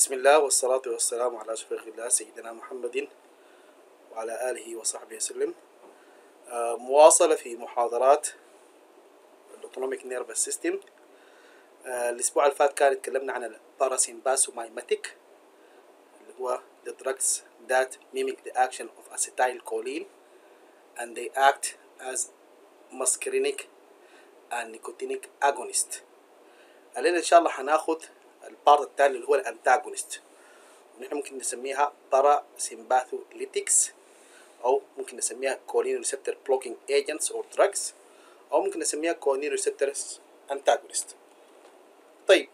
بسم الله والصلاة والسلام على أشرف الله سيدنا محمد وعلى آله وصحبه وسلم آه، مواصلة في محاضرات الأوتونوميك نيرفس سيستم الأسبوع اللي فات كان اتكلمنا عن الباراسيمباسومايماتيك اللي هو the drugs that mimic the action of acetylcholine and they act as muscarinic and nicotinic agonist علينا إن شاء الله هناخد البارت الثاني اللي هو الانتاجونست ونحن ممكن نسميها باراسيمباثوليتكس او ممكن نسميها كولين ريسبتور بلوكينج ايجنتس او دراجز او ممكن نسميها كولين ريسبتورز انتاجونست طيب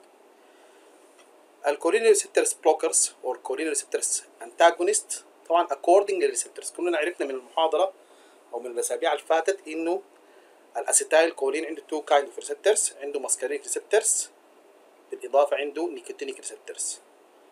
الكولين ريسبتورز بلوكرز او الكولين ريسبتورز انتاجونست طبعا اكوردنج للريسبتورز كلنا عرفنا من المحاضره او من الاسابيع اللي فاتت انه الاسيتايل كولين عنده تو كايند اوف ريسبتورز عنده ماسكارينيك ريسبتورز بالاضافه عنده نيكوتينيك ريسبتورز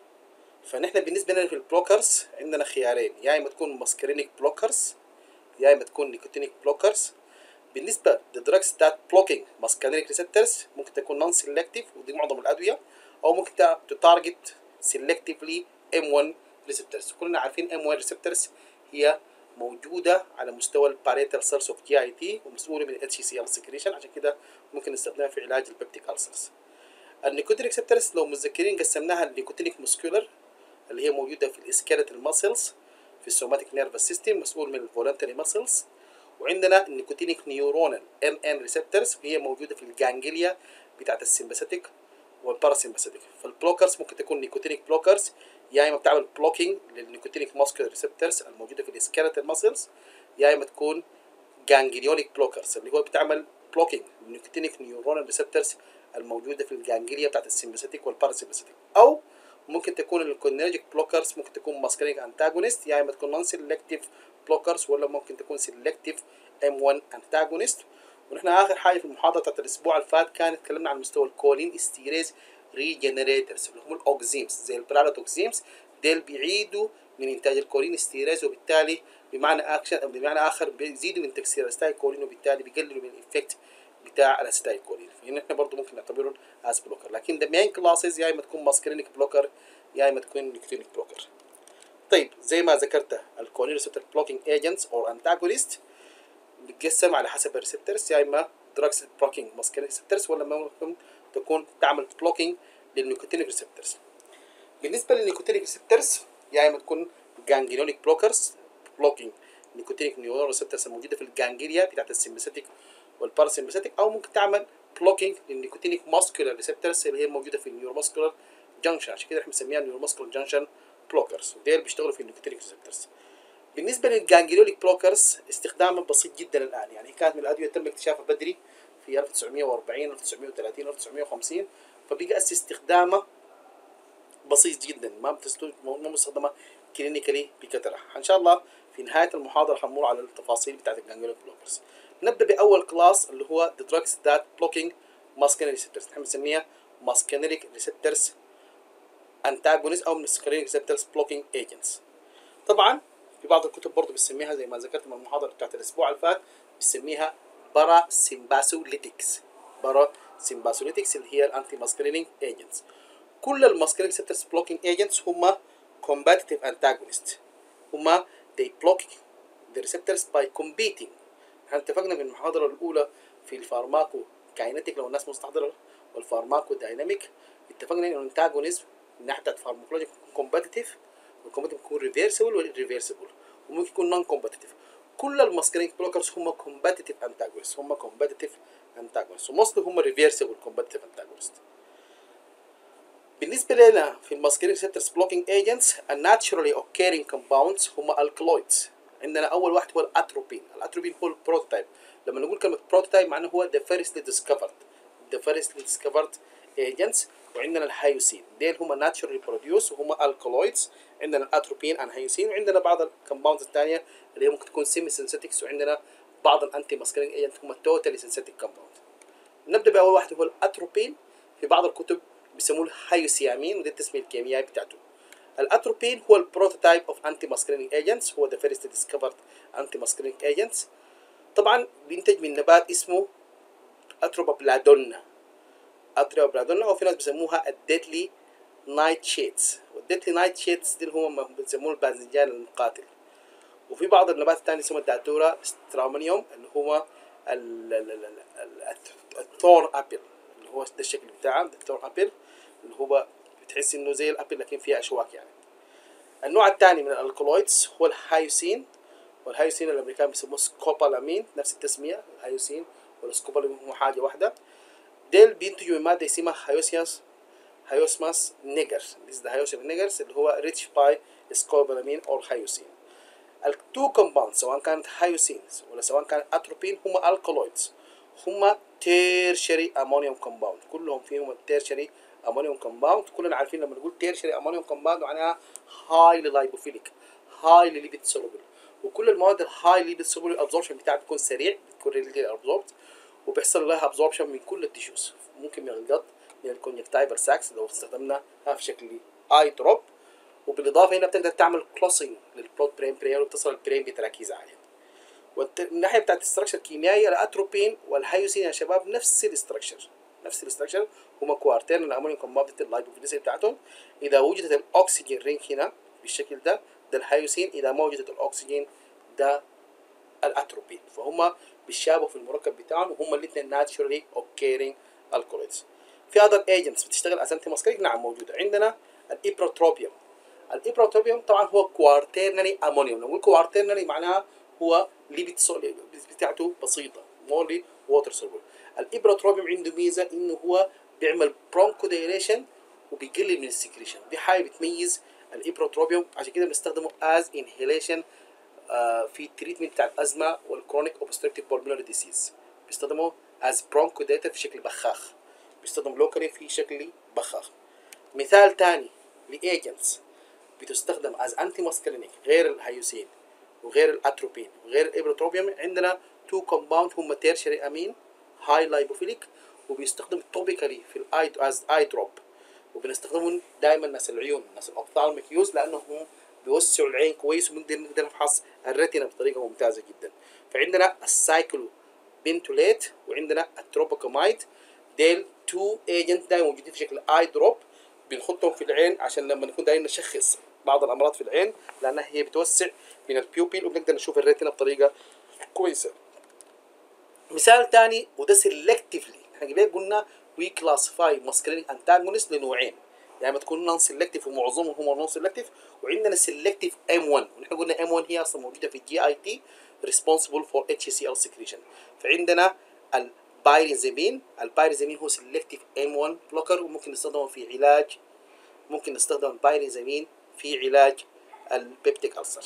فنحن بالنسبه لنا في البلوكرز عندنا خيارين يا اما تكون ماسكرينيك بلوكرز يا اما تكون نيكوتينيك بلوكرز بالنسبه للدراجز بتاعت بلوكينج ماسكرينيك ريسبتورز ممكن تكون نون سيلكتيف ودي معظم الادويه او ممكن تتارجت سيلكتيفلي ام 1 ريسبتورز كلنا عارفين ام 1 ريسبتورز هي موجوده على مستوى الباريتال سيلز اوف جي اي تي ومسؤوله من الاتش سي ال سكريشن عشان كده ممكن نستخدمها في علاج البيبتيك ألسرز النيكوتينيك ريسبتورز لو متذكرين قسمناها النيكوتينيك موسكولر اللي هي موجوده في الاسكيلتال ماسلز في السوماتيك نيرفس سيستم مسؤول من الفولنتري ماسلز وعندنا النيكوتينيك نيورونال ان ان ريسبتورز وهي موجوده في الجانجليا بتاعت السمباثيك والباراسمباثيك فالبلوكرز ممكن تكون نيكوتينيك بلوكرز يا اما بتعمل بلوكينج للنيكوتينيك ماسكولار ريسبتورز الموجوده في الاسكيلتال ماسلز يا اما تكون جانجليونيك بلوكرز اللي هو بتعمل بلوكينج للنيكوتينيك نيورونال ريسبتورز الموجوده في الجانجليا بتاعت السمباثيك والباراسمباثيك او ممكن تكون الكونيرجيك بلوكرز ممكن تكون ماسكرينج انتاجونست يا اما تكون نون سيلكتيف بلوكرز ولا ممكن تكون سيلكتيف ام 1 انتاجونست ونحن اخر حاجه في المحاضره بتاعت الاسبوع اللي فات كان اتكلمنا عن مستوى الكولين استيريز ريجنريترز اللي هم الاوكزيمز زي البرالوتوكزيمز ديل بيعيدوا من انتاج الكولين استيريز وبالتالي بمعنى اكشن بمعنى اخر بيزيدوا من تكسير الستايل كولين وبالتالي بيقللوا من الايفكت بتاع الاسيتايل كولين فهنا احنا برضه ممكن نعتبرهم از بلوكر لكن ذا مين كلاسز يا اما تكون ماسكرينيك بلوكر يا اما تكون نيكوتينيك بلوكر طيب زي ما ذكرت الكولين ريسبتور بلوكينج ايجنتس او انتاجونست بتقسم على حسب الريسبتورز يا اما دراجز بلوكينج ماسكرينيك ريسبتورز ولا ممكن تكون تعمل بلوكينج للنيكوتينيك ريسبتورز بالنسبه للنيكوتينيك ريسبتورز يا اما تكون جانجليونيك بلوكرز بلوكينج نيكوتينيك نيورون ريسبتورز الموجوده في الجانجليا بتاعت السمباثيك والباراسمباثيك او ممكن تعمل بلوكينج للنيكوتينيك ماسكولار ريسبتورز اللي هي موجوده في النيوروماسكولار جانكشن عشان كده احنا بنسميها نيوروماسكولار جانكشن بلوكرز وديل بيشتغلوا في النيكوتينيك ريسبتورز بالنسبه للجانجليونيك بلوكرز استخدامها بسيط جدا الان يعني كانت من الادويه تم اكتشافها بدري في 1940 1930 1950 فبقى استخدامها بسيط جدا ما ما مستخدمه كلينيكالي بكثره ان شاء الله في نهايه المحاضره هنمر على التفاصيل بتاعت الجانجليونيك بلوكرز نبدا باول كلاس اللي هو the drugs that blocking muscarinic receptors نحن بنسميها muscarinic receptors antagonist او muscarinic receptors blocking agents طبعا في بعض الكتب برضه بتسميها زي ما ذكرت من المحاضره بتاعت الاسبوع اللي فات بتسميها باراسمباسوليتكس باراسمباسوليتكس اللي هي الانتي ماسكرينينج ايجنتس كل الماسكرينيك ريسبتورز بلوكينج ايجنتس هم combative antagonist هم they block the receptors by competing احنا اتفقنا في المحاضرة الأولى في الفارماكو كاينتيك لو الناس مستحضرة والفارماكو دايناميك اتفقنا إنه الانتاجونيزم من ناحية بتاعت فارماكولوجي بيكون كومبتيتيف والكومبتيتيف بيكون ريفيرسبل والريفيرسبل وممكن يكون نون كومبتيتيف كل الماسكرينج بلوكرز هم كومبتيتيف انتاجونست هم كومبتيتيف انتاجونست وموستلي هم ريفيرسبل كومبتيتيف انتاجونست بالنسبة لنا في الماسكرينج ريسبتورز بلوكينج ايجنتس الناتشرالي اوكيرينج كومباوندز هم الكلويدز عندنا اول واحد هو الاتروبين الاتروبين هو البروتوتايب لما نقول كلمه بروتوتايب معناه هو the firstly discovered the firstly discovered agents وعندنا الهيوسين ديل هم naturally produced وهم الكالويدز عندنا الاتروبين الهيوسين وعندنا بعض الكومباوندز الثانيه اللي هي ممكن تكون سيمي سينثيتكس وعندنا بعض الانتي ماسكرينج ايجنت هم توتالي سينثيتك كومباوند نبدا باول واحد هو الاتروبين في بعض الكتب بيسموه الهيوسيامين ودي التسميه الكيميائي بتاعته الاتروبين هو البروتوتايب اوف انتي ماسكرينيك ايجنتس هو ذا فيرست ديسكفرد انتي ماسكرينيك ايجنتس طبعا بينتج من نبات اسمه اتروبا بلادونا اتروبا بلادونا او في ناس بيسموها الديدلي نايت شيدز والديتلي نايت شيدز دي اللي هم بيسموه الباذنجان المقاتل وفي بعض النبات الثاني اسمه الداتورا سترامونيوم اللي هو ال- ال- ال- ال- الثور ابل اللي هو ده الشكل بتاعه الثور ابل اللي هو بتحس انه زي الابل لكن فيها اشواك يعني النوع الثاني من الالكولويدز هو الهايوسين والهايوسين الامريكان بيسموه سكوبالامين نفس التسميه الهايوسين والسكوبالامين هو حاجه واحده ديل بينتجوا من ماده اسمها هايوسياس هايوسماس نيجر This is the هايوسين نيجرز اللي هو rich by scopolamine or hyoscine التو كومباوند سواء كانت هايوسين ولا سواء كانت اتروبين هم الكولويدز هم تيرشري امونيوم كومباوند كلهم فيهم التيرشري امونيوم كومباوند كلنا عارفين لما نقول تيرشري امونيوم كومباوند معناها هايلي لايبوفيليك هايلي ليبيد سولوبل وكل المواد الهاي ليبيد سولوبل الابزوربشن بتاعها بيكون سريع بتكون ريلي ابزوربد وبيحصل لها ابزوربشن من كل التيشوز ممكن من الجلد من الكونجكتايفر ساكس لو استخدمناها في شكل اي دروب وبالاضافه هنا بتقدر تعمل كلوسنج للبلود برين برير وتصل البرين بتركيز عاليه والناحيه بتاعت الاستراكشر الكيميائي الاتروبين والهيوسين يا شباب نفس الاستراكشر نفس الاستراكشر هما كوارتين الامونيوم كومباوند اللايبوفيليسيتي بتاعتهم اذا وجدت الاكسجين رينج هنا بالشكل ده ده الهيوسين اذا ما وجدت الاكسجين ده الاتروبين فهم بيشابهوا في المركب بتاعهم وهم الاثنين ناتشورالي اوكيرنج الكولويدز في اذر ايجنتس بتشتغل از انتي ماسكريك نعم موجوده عندنا الابروتروبيوم الابروتروبيوم طبعا هو كوارتيرنري امونيوم نقول كوارتيرنري معناها هو ليبيد بتاعته بسيطه مولي ووتر سولبل الابروتروبيوم عنده ميزه انه هو بيعمل برونكو دايليشن وبيقلل من السكريشن دي حاجه بتميز الابروتروبيوم عشان كده بنستخدمه از انهيليشن في التريتمنت بتاع الازمه والكرونيك اوبستركتيف بالمونري ديسيز بيستخدموا از برونكو داتا في شكل بخاخ بيستخدم لوكالي في شكل بخاخ مثال تاني لايجنتس بتستخدم از انتي ماسكلينيك غير الهيوسين وغير الاتروبين وغير الابروتروبيوم عندنا تو كومباوند هم تيرشري امين هاي لايبوفيليك وبيستخدم توبيكالي في الاي از اي دروب وبنستخدمهم دائما ناس العيون ناس الاوبثالميك يوز لانهم بيوسعوا العين كويس ونقدر نقدر نفحص الريتنا بطريقه ممتازه جدا فعندنا السايكلو بنتوليت وعندنا التروبوكامايد ديل تو ايجنت دايما موجودين في شكل اي دروب بنحطهم في العين عشان لما نكون دايما نشخص بعض الامراض في العين لانها هي بتوسع من البيوبيل وبنقدر نشوف الريتنا بطريقه كويسه مثال تاني وده سيلكتيفلي احنا قبل قلنا وي كلاسيفاي ماسكرينيك انتاجونست لنوعين يعني ما تكون نون سيلكتيف ومعظمهم هم نون سيلكتيف وعندنا سيلكتيف ام 1 ونحن قلنا ام 1 هي اصلا موجوده في الجي اي تي ريسبونسبل فور اتش سي ال سكريشن فعندنا البايريزامين البايريزامين هو سيلكتيف ام 1 بلوكر وممكن نستخدمه في علاج ممكن نستخدم البايريزامين في علاج البيبتيك ألسر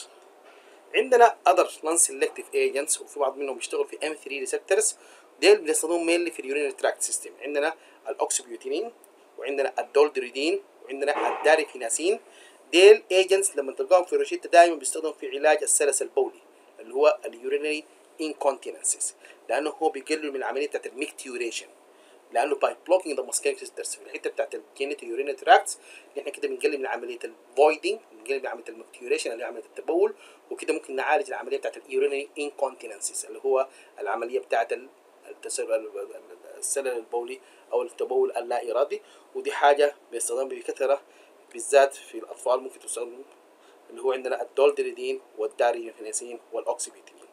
عندنا other non-selective agents وفي بعض منهم بيشتغل في M3 receptors ديل بنستخدمهم مينلي في اليورينري تراكت سيستم عندنا الاوكسبيوتينين وعندنا الدولدريدين وعندنا الداريفيناسين ديل ايجنتس لما تلقاهم في روشيتا دائما بيستخدموا في علاج السلس البولي اللي هو اليورينري انكونتيننسز لانه هو بيقلل من العمليه بتاعت الميكتيوريشن لانه باي بلوكينج ذا ماسكينج سيسترز في الحته بتاعت الجينيتال يورينري تراكتس احنا كده بنقلل من عمليه الفويدنج بنقلل من عمليه الميكتيوريشن اللي هي عمليه التبول وكده ممكن نعالج العمليه بتاعت اليورينري انكونتيننسز اللي هو العمليه بتاعت التسلل السلل البولي او التبول اللا ارادي ودي حاجه بيستخدم بكثره بالذات في الاطفال ممكن تستخدم اللي هو عندنا الدولدريدين والداريوفينيسين والاوكسيبيتين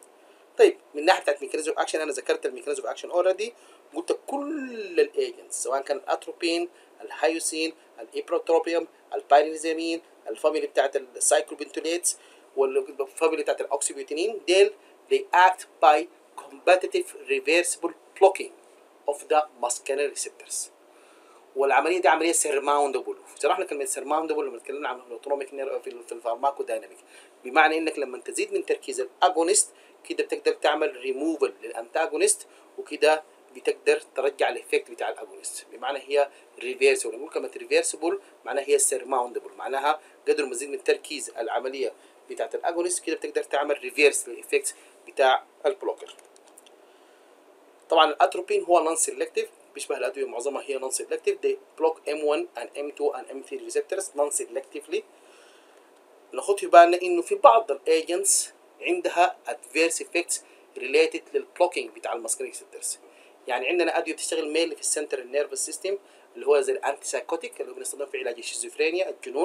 طيب من ناحيه بتاعت ميكانيزم اوف اكشن انا ذكرت الميكانيزم اوف اكشن اوريدي قلت كل الايجنتس سواء كان الاتروبين الهيوسين الايبروتروبيوم البايرينيزامين الفاميلي بتاعت السايكلوبنتوليتس والفاميلي بتاعت الاوكسيبيوتينين ديل they act by competitive reversible blocking of the muscarinic receptors والعمليه دي عمليه سيرماوندبل شرحنا كلمه سيرماوندبل لما اتكلمنا عن الاوتونوميك في في الفارماكو دايناميك بمعنى انك لما تزيد من تركيز الاجونست كده بتقدر تعمل ريموفل للانتاجونست وكده بتقدر ترجع الايفكت بتاع الاجونست بمعنى هي ريفيرسبل نقول كلمه ريفيرسبل معناها هي سيرماوندبل معناها قدر ما تزيد من تركيز العمليه بتاعت الاجونست كده بتقدر تعمل ريفيرس للايفكت بتاع البلوكر طبعا الاتروبين هو نون سيلكتيف بيشبه الادويه معظمها هي نون سيلكتيف they block M1 and M2 and M3 receptors non selectively ناخد في بالنا انه في بعض الايجنتس عندها adverse effects related للبلوكينج بتاع الماسكرينج ريسبتورز يعني عندنا ادويه بتشتغل ميل في السنتر نيرفس سيستم اللي هو زي الانتي سايكوتيك اللي بنستخدمه في علاج الشيزوفرينيا الجنون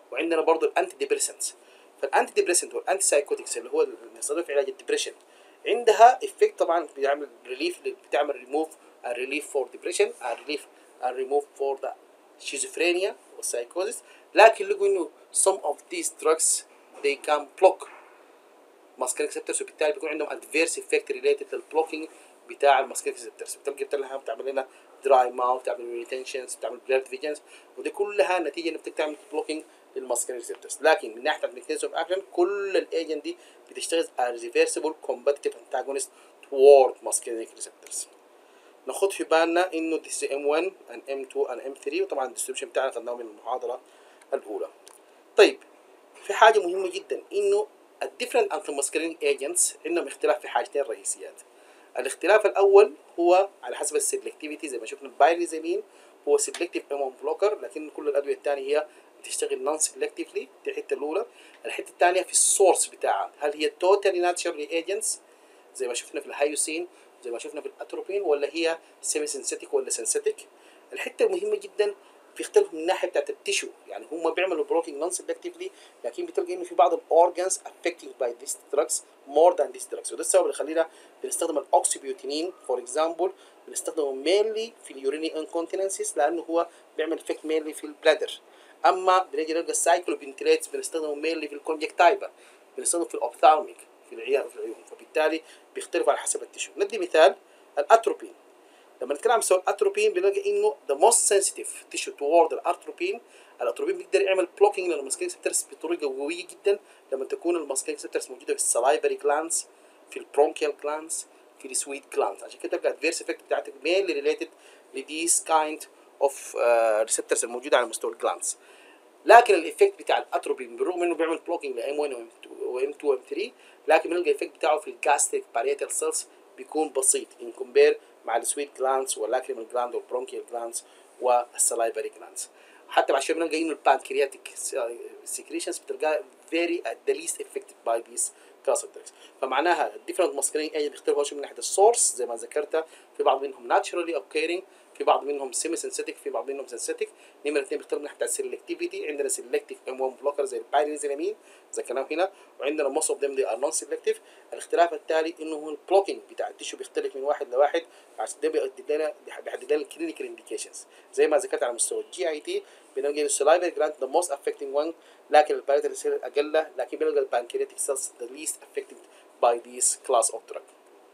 وعندنا برضه الانتي ديبريسنتس فالانتي ديبريسنت والانتي سايكوتكس اللي هو اللي بنستخدمه في علاج الدبريشن عندها افكت طبعا بيعمل ريليف بتعمل ريموف ريليف فور ديبريشن ريليف ريموف فور ذا schizophrenia والسايكوزيس لكن لقوا انه some of these drugs they can block muscarinic receptors وبالتالي بيكون عندهم adverse effect related للبلوكينج بتاع الماسكينيك ريسبتورز بتلقى بتلها بتعمل لنا دراي ماوث بتعمل ريتنشنز بتعمل بليرد فيجنز ودي كلها نتيجه انك بتعمل بلوكينج للماسكينيك ريسبتورز لكن من ناحيه الميكانيزم اوف اكشن كل الايجنت دي بتشتغل as reversible competitive antagonist toward muscarinic receptors ناخد في بالنا انه دي سي ام 1 ان ام 2 ان ام 3 وطبعا الديستريبيوشن بتاعنا خدناه من المحاضره الاولى طيب في حاجه مهمه جدا انه الديفرنت انتي ماسكرينج ايجنتس عندهم اختلاف في حاجتين رئيسيات الاختلاف الاول هو على حسب السلكتيفيتي زي ما شفنا البايريزامين هو سلكتيف امون بلوكر لكن كل الادويه الثانيه هي بتشتغل نون سلكتيفلي دي الحته الاولى الحته الثانيه في السورس بتاعها هل هي توتالي ناتشرال ايجنتس زي ما شفنا في الهايوسين زي ما شفنا في الاتروبين ولا هي سيمي سينثيتيك ولا سينثيتيك الحته المهمه جدا بيختلفوا من الناحيه بتاعت التيشو يعني هم بيعملوا بلوكينج نون سلكتيفلي لكن بتلقى انه في بعض الاورجانز افكتنج باي ذيس دراجز مور ذان ذيس دراجز وده السبب اللي خلينا بنستخدم الاوكسيبيوتينين فور اكزامبل بنستخدمه مينلي في اليوريني انكونتيننسيز لانه هو بيعمل افكت مينلي في البلادر اما بنيجي نلقى السايكلوبنتريتس بنستخدمه مينلي في الكونجكتايفا بنستخدمه في الاوبثالميك في العيون في العيون فبالتالي بيختلف على حسب التيشو ندي مثال الاتروبين لما نتكلم عن مستوى الاتروبين بنلاقي انه the most sensitive tissue toward الاتروبين الاتروبين بيقدر يعمل بلوكينج للماسكين سيبترس بطريقه قويه جدا لما تكون الماسكين سيبترس موجوده في السلايفري جلانس في البرونكيال جلانس في السويت جلانس عشان كده تلقى الادفيرس افكت بتاعتك مينلي ريليتد لديس كايند اوف ريسبترز الموجوده على مستوى الجلانس لكن الايفكت بتاع الاتروبين بالرغم انه بيعمل بلوكينج لام 1 وام 2 وام 3 لكن بنلقى الايفكت بتاعه في الجاستريك باريتال سيلز بيكون بسيط ان كومبير مع السويت جلاندز واللاكريمال جلاند والبرونكيال جلاندز والسلايفري جلاندز حتى بعد شويه بنلقى انه البانكرياتيك سكريشنز بتلقاها very at the least affected by these class of drugs فمعناها الديفرنت ماسكرينج ايجنت بيختلفوا من ناحيه السورس زي ما ذكرت في بعض منهم naturally occurring في بعض منهم سيمي سنسيتيك في بعض منهم سنسيتيك نمرة اثنين بيختلف من ناحيه السلكتيفيتي عندنا سلكتيف ام 1 بلوكر زي البايريزينامين ذكرناه هنا وعندنا موست اوف ذيم دي ار نون سلكتيف الاختلاف التالي انه هو البلوكينج بتاع التيشو بيختلف من واحد لواحد عشان ده بيحدد لنا بيحدد لنا الكلينيكال انديكيشنز زي ما ذكرت على مستوى الجي اي تي بنلقى السلايفر جلاند ذا موست افكتنج وان لكن الباريتال سيل اقل لكن بنلقى البانكرياتيك سيلز ذا ليست افكتد باي ذيس كلاس اوف دراج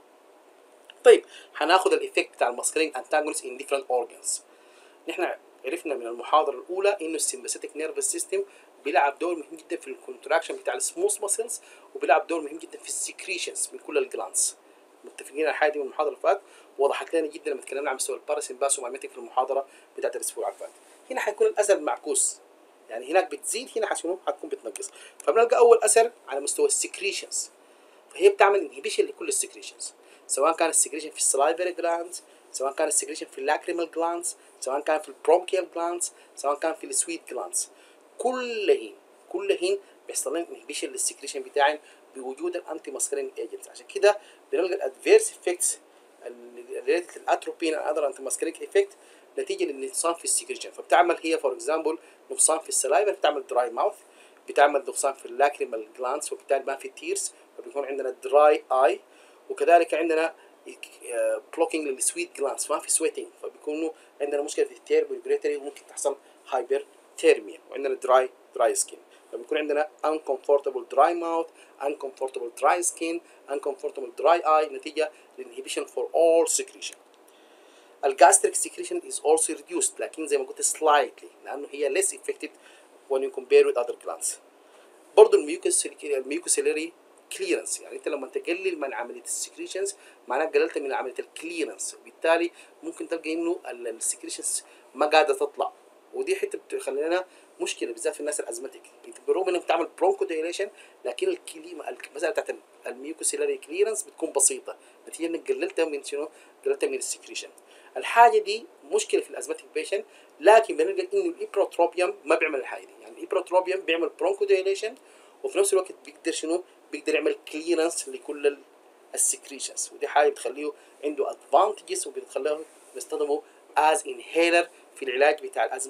طيب هناخد الايفكت بتاع الماسكرينج انتاجونست ان ديفرنت اورجانز نحن عرفنا من المحاضره الاولى انه السمباثيك نيرفس سيستم بيلعب دور مهم جدا في الكونتراكشن بتاع السموث ماسلز وبيلعب دور مهم جدا في السكريشنز من كل الجلانس متفقين على الحاجه دي من المحاضره اللي فاتت وضحت لنا جدا لما اتكلمنا عن مستوى الباراسمباس ومعلوماتك في المحاضره بتاعت الاسبوع اللي فات هنا حيكون الاثر معكوس يعني هناك بتزيد هنا حتكون حتكون بتنقص فبنلقى اول اثر على مستوى السكريشنز فهي بتعمل انهبيشن لكل السكريشنز سواء كان السكريشن في السلايفري جلاندز سواء كان السكريشن في اللاكريمال جلاندز سواء كان في البرونكيال جلاندز سواء كان في السويت جلاندز كلهن كلهن بيحصل لهم انهبيشن للسكريشن بتاعهم بوجود الانتي ماسكرين ايجنتس عشان كده بنلقى الادفيرس افكتس ريليتد للاتروبين اند اذر انتي ماسكرين افكت نتيجه للنقصان في السكريشن فبتعمل هي فور اكزامبل نقصان في السلايفا بتعمل دراي ماوث بتعمل نقصان في اللاكريمال جلاندز وبالتالي ما في تيرز فبيكون عندنا دراي اي وكذلك عندنا بلوكينج للسويت جلاندز ما في سويتنج فبيكونوا عندنا مشكله في التيربو وممكن تحصل هايبر تيرميا وعندنا دراي دراي سكين فبيكون عندنا uncomfortable dry mouth uncomfortable dry skin uncomfortable dry eye نتيجة للinhibition for all secretion الجاستريك secretion is also reduced لكن زي ما قلت slightly لأنه هي less effective when you compare with other glands برضه الميوكوسيلري كليرنس يعني انت لما تقلل من عمليه السكريشنز معناه قللت من عمليه الكليرنس وبالتالي ممكن تلقى انه السكريشنز ما قاعده تطلع ودي حته بتخلي لنا مشكله بالذات في الناس الازمتك انت بالرغم انك بتعمل برونكو دايليشن لكن الكليما المساله بتاعت الميوكوسيلاري كليرنس بتكون بسيطه نتيجه انك قللتها من شنو؟ قللتها من السكريشن الحاجه دي مشكله في الازمتك بيشن لكن بنلقى انه الايبروتروبيوم ما بيعمل الحاجه دي يعني الايبروتروبيوم بيعمل برونكو دايليشن وفي نفس الوقت بيقدر شنو؟ بيقدر يعمل كليرنس لكل السكريشنز ودي حاجه بتخليه عنده ادفانتجز وبتخليه نستخدمه از انهيلر في العلاج بتاع الازمه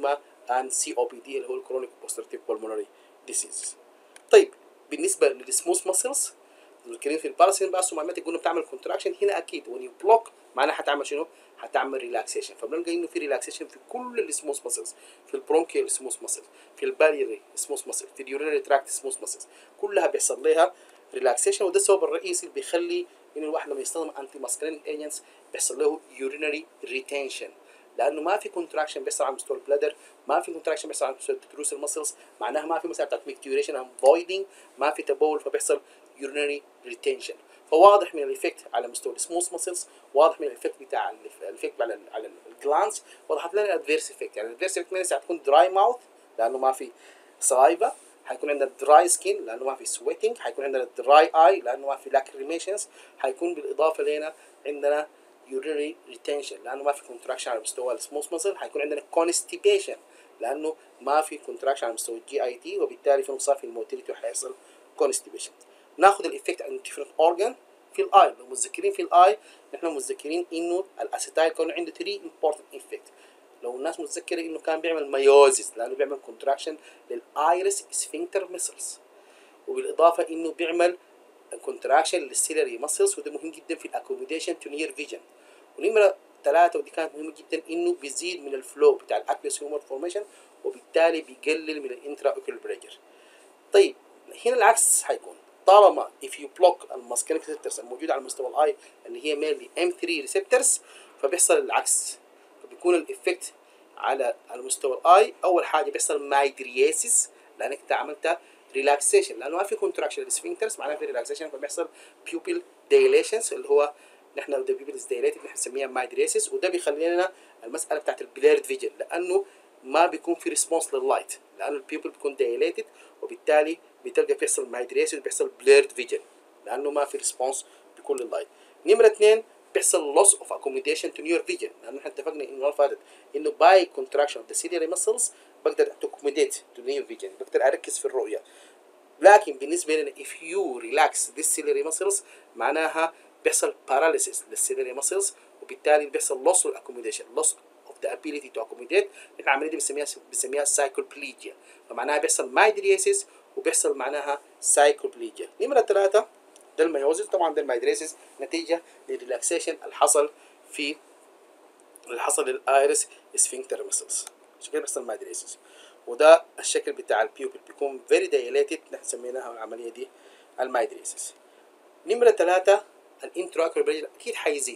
and COPD اللي هو الكرونيك اوبستراكتيف pulmonary disease طيب بالنسبه للسموث ماسلز مذكرين في الباراسين باس ومعلومات قلنا بتعمل كونتراكشن هنا اكيد وين يو بلوك معناها حتعمل شنو؟ حتعمل ريلاكسيشن فبنلقى انه في ريلاكسيشن في كل السموث ماسلز في البرونكيال سموث ماسل في الباليري سموث ماسل في اليورينري تراكت سموث ماسلز كلها بيحصل لها ريلاكسيشن وده السبب الرئيسي اللي بيخلي انه الواحد لما يستخدم انتي ماسكرين ايجنتس بيحصل له يورينري ريتنشن لانه ما في كونتراكشن بيحصل على مستوى البلادر ما في كونتراكشن بيحصل على مستوى التروس المسلز معناها ما في مساله بتاعت ميكتيوريشن ام فويدنج ما في تبول فبيحصل يورينري ريتنشن فواضح من الايفكت على مستوى السموث مسلز واضح من الايفكت بتاع الايفكت على على الجلانس وضحت لنا الادفيرس افكت يعني الادفيرس افكت من ساعه تكون دراي ماوث لانه ما في سلايفا حيكون عندنا دراي سكين لانه ما في سويتنج حيكون عندنا دراي اي لانه ما في لاكريميشنز حيكون بالاضافه لنا عندنا urinary retention لانه ما في كونتراكشن على مستوى السموث ماسل حيكون عندنا constipation لانه ما في كونتراكشن على مستوى الجي اي تي وبالتالي في نقصان في الموتيليتي وحيحصل constipation ناخذ الايفكت عن different organ في الاي لو متذكرين في الاي نحن متذكرين انه الاسيتايل كان عنده 3 important effect لو الناس متذكره انه كان بيعمل مايوزيس لانه بيعمل كونتراكشن للايرس سفنكتر ميسلز وبالاضافه انه بيعمل كونتراكشن للسيلري ماسلز وده مهم جدا في الاكوموديشن تو نير فيجن ونمره ثلاثة ودي كانت مهمة جدا انه بيزيد من الفلو بتاع الاكويس هيومر فورميشن وبالتالي بيقلل من الانترا اوكيول بريجر طيب هنا العكس حيكون طالما if you block الماسكينيك ريسبتورز الموجودة على مستوى الاي اللي هي مينلي M3 ريسبتورز فبيحصل العكس فبيكون الايفكت على على مستوى الاي اول حاجة بيحصل مايدرياسيس لانك انت عملت ريلاكسيشن لانه ما في كونتراكشن للسفنكترز معناها في ريلاكسيشن فبيحصل بيوبيل دايليشنز اللي هو نحن ذا بيبل دايليتد نحن بنسميها مايدريسيس وده بيخلي لنا المساله بتاعت البليرد فيجن لانه ما بيكون في ريسبونس لللايت لانه البيبل بيكون دايليتد وبالتالي بتلقى بيحصل مايدريسيس وبيحصل بليرد فيجن لانه ما في ريسبونس بكل اللايت نمره اثنين بيحصل loss of accommodation to your vision لانه احنا اتفقنا انه فاتت انه باي contraction of the ciliary muscles بقدر to accommodate to your vision بقدر اركز في الرؤيه لكن بالنسبه لنا if you relax this ciliary muscles معناها بيحصل paralysis للciliary muscles وبالتالي بيحصل loss of accommodation loss of the ability to accommodate احنا العمليه دي بنسميها بنسميها cycleplegia فمعناها بيحصل mydriasis وبيحصل معناها cycleplegia نمره ثلاثه ده الميوزيس طبعا ده المايدريسيس نتيجه للريلاكسيشن اللي حصل في اللي حصل للايرس سفنكتر مسلز عشان كده بيحصل مايدريسيس وده الشكل بتاع البيوبل بيكون فيري دايليتد نحن سميناها العمليه دي المايدريسيس نمره ثلاثه الانتراكر بريجر اكيد حيزيد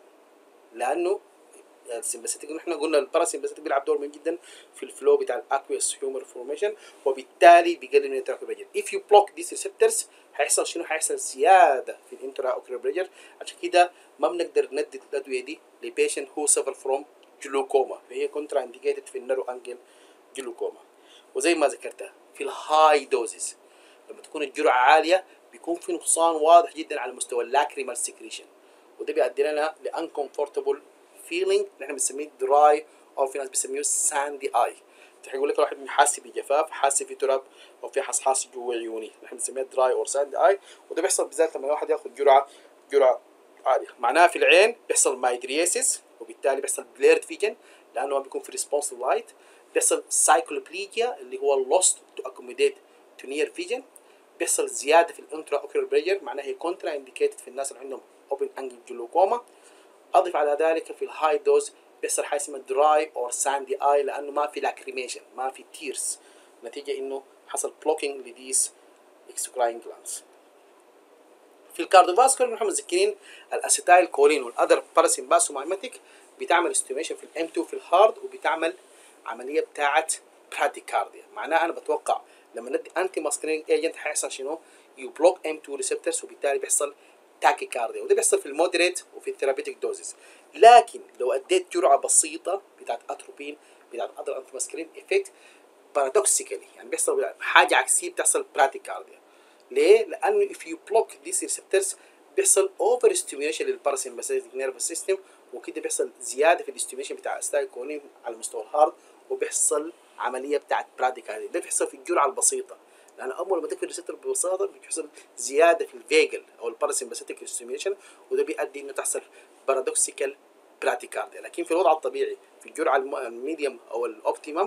لانه السمباثيك احنا قلنا الباراسمباثيك بيلعب دور مهم جدا في الفلو بتاع الاكويس هيومر فورميشن وبالتالي بيقلل من الانتراكر بريجر if you block these receptors هيحصل شنو هيحصل زياده في الانترا اوكيولار بريجر عشان كده ما بنقدر ندي الادويه دي لبيشنت هو سفر فروم جلوكوما فهي كونترا انديكيتد في النرو انجل جلوكوما وزي ما ذكرتها في الهاي دوزز لما تكون الجرعه عاليه بيكون في نقصان واضح جدا على مستوى اللاكريمال سكريشن وده بيؤدي لنا لانكمفورتبل فيلينج نحن بنسميه دراي او في ناس بيسميه ساندي اي يقول لك الواحد حاسس بجفاف حاسس في تراب او في حصحاص جوا عيوني نحن بنسميها دراي اور ساندي اي وده بيحصل بالذات لما الواحد ياخذ جرعه جرعه عاليه معناها في العين بيحصل مايدرياسيس وبالتالي بيحصل بليرد فيجن لانه ما بيكون في ريسبونس لللايت بيحصل سايكلوبليجيا اللي هو اللوست تو اكوموديت تو نير فيجن بيحصل زياده في الانترا اوكيولار بريجر معناها هي كونترا انديكيتد في الناس اللي عندهم اوبن انجل جلوكوما اضف على ذلك في الهاي دوز بيحصل حاجه اسمها دراي اور ساندي اي لانه ما في لاكريميشن ما في تيرز نتيجه انه حصل بلوكينج لديس اكسوكراين جلانس في الكارديوفاسكولار نحن متذكرين الاسيتايل كولين والاذر باراسمباسومايماتيك بتعمل استيميشن في الام 2 في الهارد وبتعمل عمليه بتاعه براديكارديا معناها انا بتوقع لما ندي انتي ماسكرينج ايجنت هيحصل شنو؟ يو بلوك ام 2 ريسبتورز وبالتالي بيحصل تاكيكارديا وده بيحصل في المودريت وفي الثيرابيتيك دوزز لكن لو اديت جرعه بسيطه بتاعت اتروبين بتاعت اذر انتي ماسكرين افكت بارادوكسيكالي يعني بيحصل حاجه عكسيه بتحصل براديكارديا ليه؟ لانه if you block these receptors بيحصل اوفر ستيميوليشن للباراسمباثيك نيرفس سيستم وكده بيحصل زياده في الاستيميوليشن بتاع الستايكونين على مستوى الهارد وبيحصل عمليه بتاعت براديكارديا ده بيحصل في الجرعه البسيطه لان اول ما تقفل الريسبتور ببساطه بيحصل زياده في الفيجل او الباراسمباثيك ستيميوليشن وده بيؤدي انه تحصل بارادوكسيكال براديكارديا لكن في الوضع الطبيعي في الجرعه الميديوم او الاوبتيمم